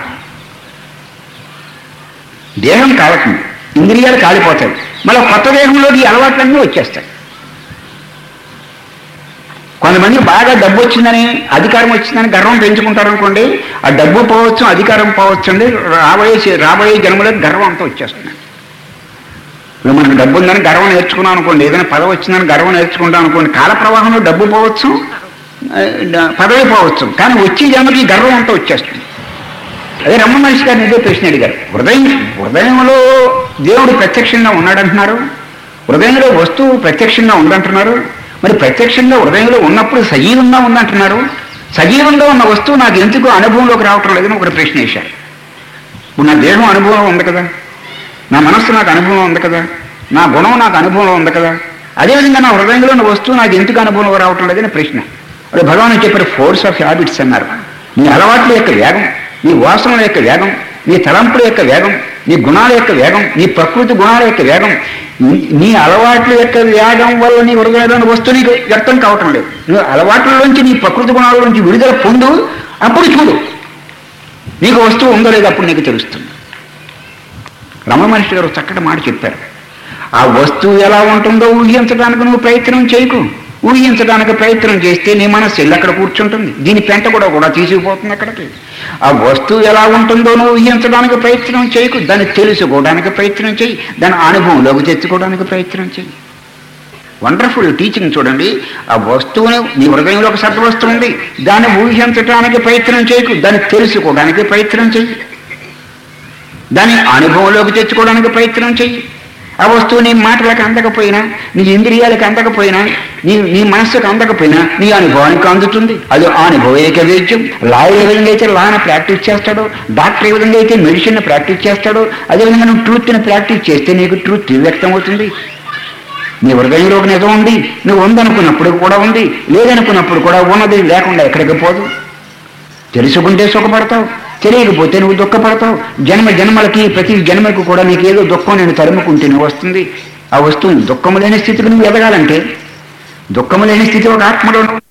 దేహం కాలుతుంది ఇంద్రియాలు కాలిపోతాయి మళ్ళీ కొత్త దేహంలోకి ఈ అలవాట్లన్నీ వచ్చేస్తాయి కొంతమంది బాగా డబ్బు వచ్చిందని అధికారం వచ్చిందని గర్వం పెంచుకుంటారు అనుకోండి ఆ డబ్బు పోవచ్చు అధికారం పోవచ్చు అండి రాబోయే చే- రాబోయే జన్మలకు గర్వం అంతా వచ్చేస్తుంది ఇప్పుడు మనకు డబ్బు ఉందని గర్వం నేర్చుకున్నాం అనుకోండి ఏదైనా పదవి వచ్చిందని గర్వం నేర్చుకుంటాం అనుకోండి కాల ప్రవాహంలో డబ్బు పోవచ్చు ఆ, డ- పదవి పోవచ్చు కానీ వచ్చే జన్మకి ఈ గర్వం అంతా వచ్చేస్తుంది అదే రమణ మహర్షి గారిని ఇదే ప్రశ్న అడిగారు హృదయం హృదయంలో దేవుడు ప్రత్యక్షంగా ఉన్నాడంటున్నారు హృదయంలో వస్తువు ప్రత్యక్షంగా ఉందంటున్నారు మరి ప్రత్యక్షంగా హృదయంలో ఉన్నప్పుడు సజీవంగా ఉందంటున్నారు సజీవంగా ఉన్న వస్తువు నాకు ఎందుకు అనుభవంలోకి రావటం లేదని ఒకటి ప్రశ్న వేశారు ఇప్పుడు నా దేహం అనుభవం ఉంది కదా నా మనస్సు నాకు అనుభవం ఉంది కదా నా గుణం నాకు అనుభవంలో ఉంది కదా అదేవిధంగా నా హృదయంలో ఉన్న వస్తువు నాకు ఎందుకు అనుభవంలో రావటం లేదని ప్రశ్న అదే భగవాన్ చెప్పారు ఫోర్స్ ఆఫ్ హ్యాబిట్స్ అన్నారు నీ అలవాట్ల యొక్క వేగం నీ వాసనల యొక్క వేగం నీ తలంపుల యొక్క వేగం నీ గుణాల యొక్క వేగం నీ ప్రకృతి గుణాల యొక్క వేగం నీ- నీ అలవాట్ల యొక్క వేగం వల్ల నీ హృదయంలోని వస్తువు నీకు వ్యక్తం కావటం లేదు నువ్వు అలవాట్లలోంచి నీ ప్రకృతి గుణాల నుంచి విడుదల పొందు అప్పుడు చూడు నీకు వస్తువు ఉందో లేదో అప్పుడు నీకు తెలుస్తుంది రమణ మహర్షి గారు చక్కటి మాట చెప్పారు ఆ వస్తువు ఎలా ఉంటుందో ఊహించడానికి నువ్వు ప్రయత్నం చేయకు ఊహించడానికి ప్రయత్నం చేస్తే నీ మనస్సు వెళ్ళి అక్కడ కూర్చుంటుంది దీని పెంట కూడా కూడా తీసుకుపోతుంది అక్కడికి ఆ వస్తువు ఎలా ఉంటుందో నువ్వు ఊహించడానికి ప్రయత్నం చేయకు దాన్ని తెలుసుకోవడానికి ప్రయత్నం చేయి దాని అనుభవంలోకి తెచ్చుకోవడానికి ప్రయత్నం చేయి వండర్ఫుల్ టీచింగ్ చూడండి ఆ వస్తువుని నీ హృదయంలో ఒక సద్వస్తువు ఉంది దాన్ని ఊహించడానికి ప్రయత్నం చేయకు దాన్ని తెలుసుకోవడానికి ప్రయత్నం చెయ్యి దాన్ని అనుభవంలోకి తెచ్చుకోవడానికి ప్రయత్నం చెయ్యి ఆ వస్తువు నీ మాటలకు అందకపోయినా నీ ఇంద్రియాలకు అందకపోయినా నీ నీ మనస్సుకు అందకపోయినా నీ అనుభవానికి అందుతుంది అది అనుభవేక వేద్యం లాయర్ ఏ విధంగా అయితే లాని ప్రాక్టీస్ చేస్తాడో డాక్టర్ ఏ విధంగా అయితే మెడిసిన్ ప్రాక్టీస్ చేస్తాడో అదేవిధంగా నువ్వు ట్రూత్ని ప్రాక్టీస్ చేస్తే నీకు ట్రూత్ వ్యక్తం అవుతుంది నీ హృదయంలో ఒక నిజం ఉంది నువ్వు ఉందనుకున్నప్పుడు కూడా ఉంది లేదనుకున్నప్పుడు కూడా ఉన్నది లేకుండా ఎక్కడికి పోదు తెలుసుకుంటే సుఖపడతావు తెలియకపోతే నువ్వు దుఃఖపడతావు జన్మ జన్మలకి ప్రతి జన్మకు కూడా నీకు ఏదో దుఃఖం నేను తరుముకుంటే నువ్వు వస్తుంది ఆ వస్తువు దుఃఖము లేని స్థితికి నువ్వు ఎదగాలంటే దుఃఖము లేని స్థితి ఒక ఆత్మలో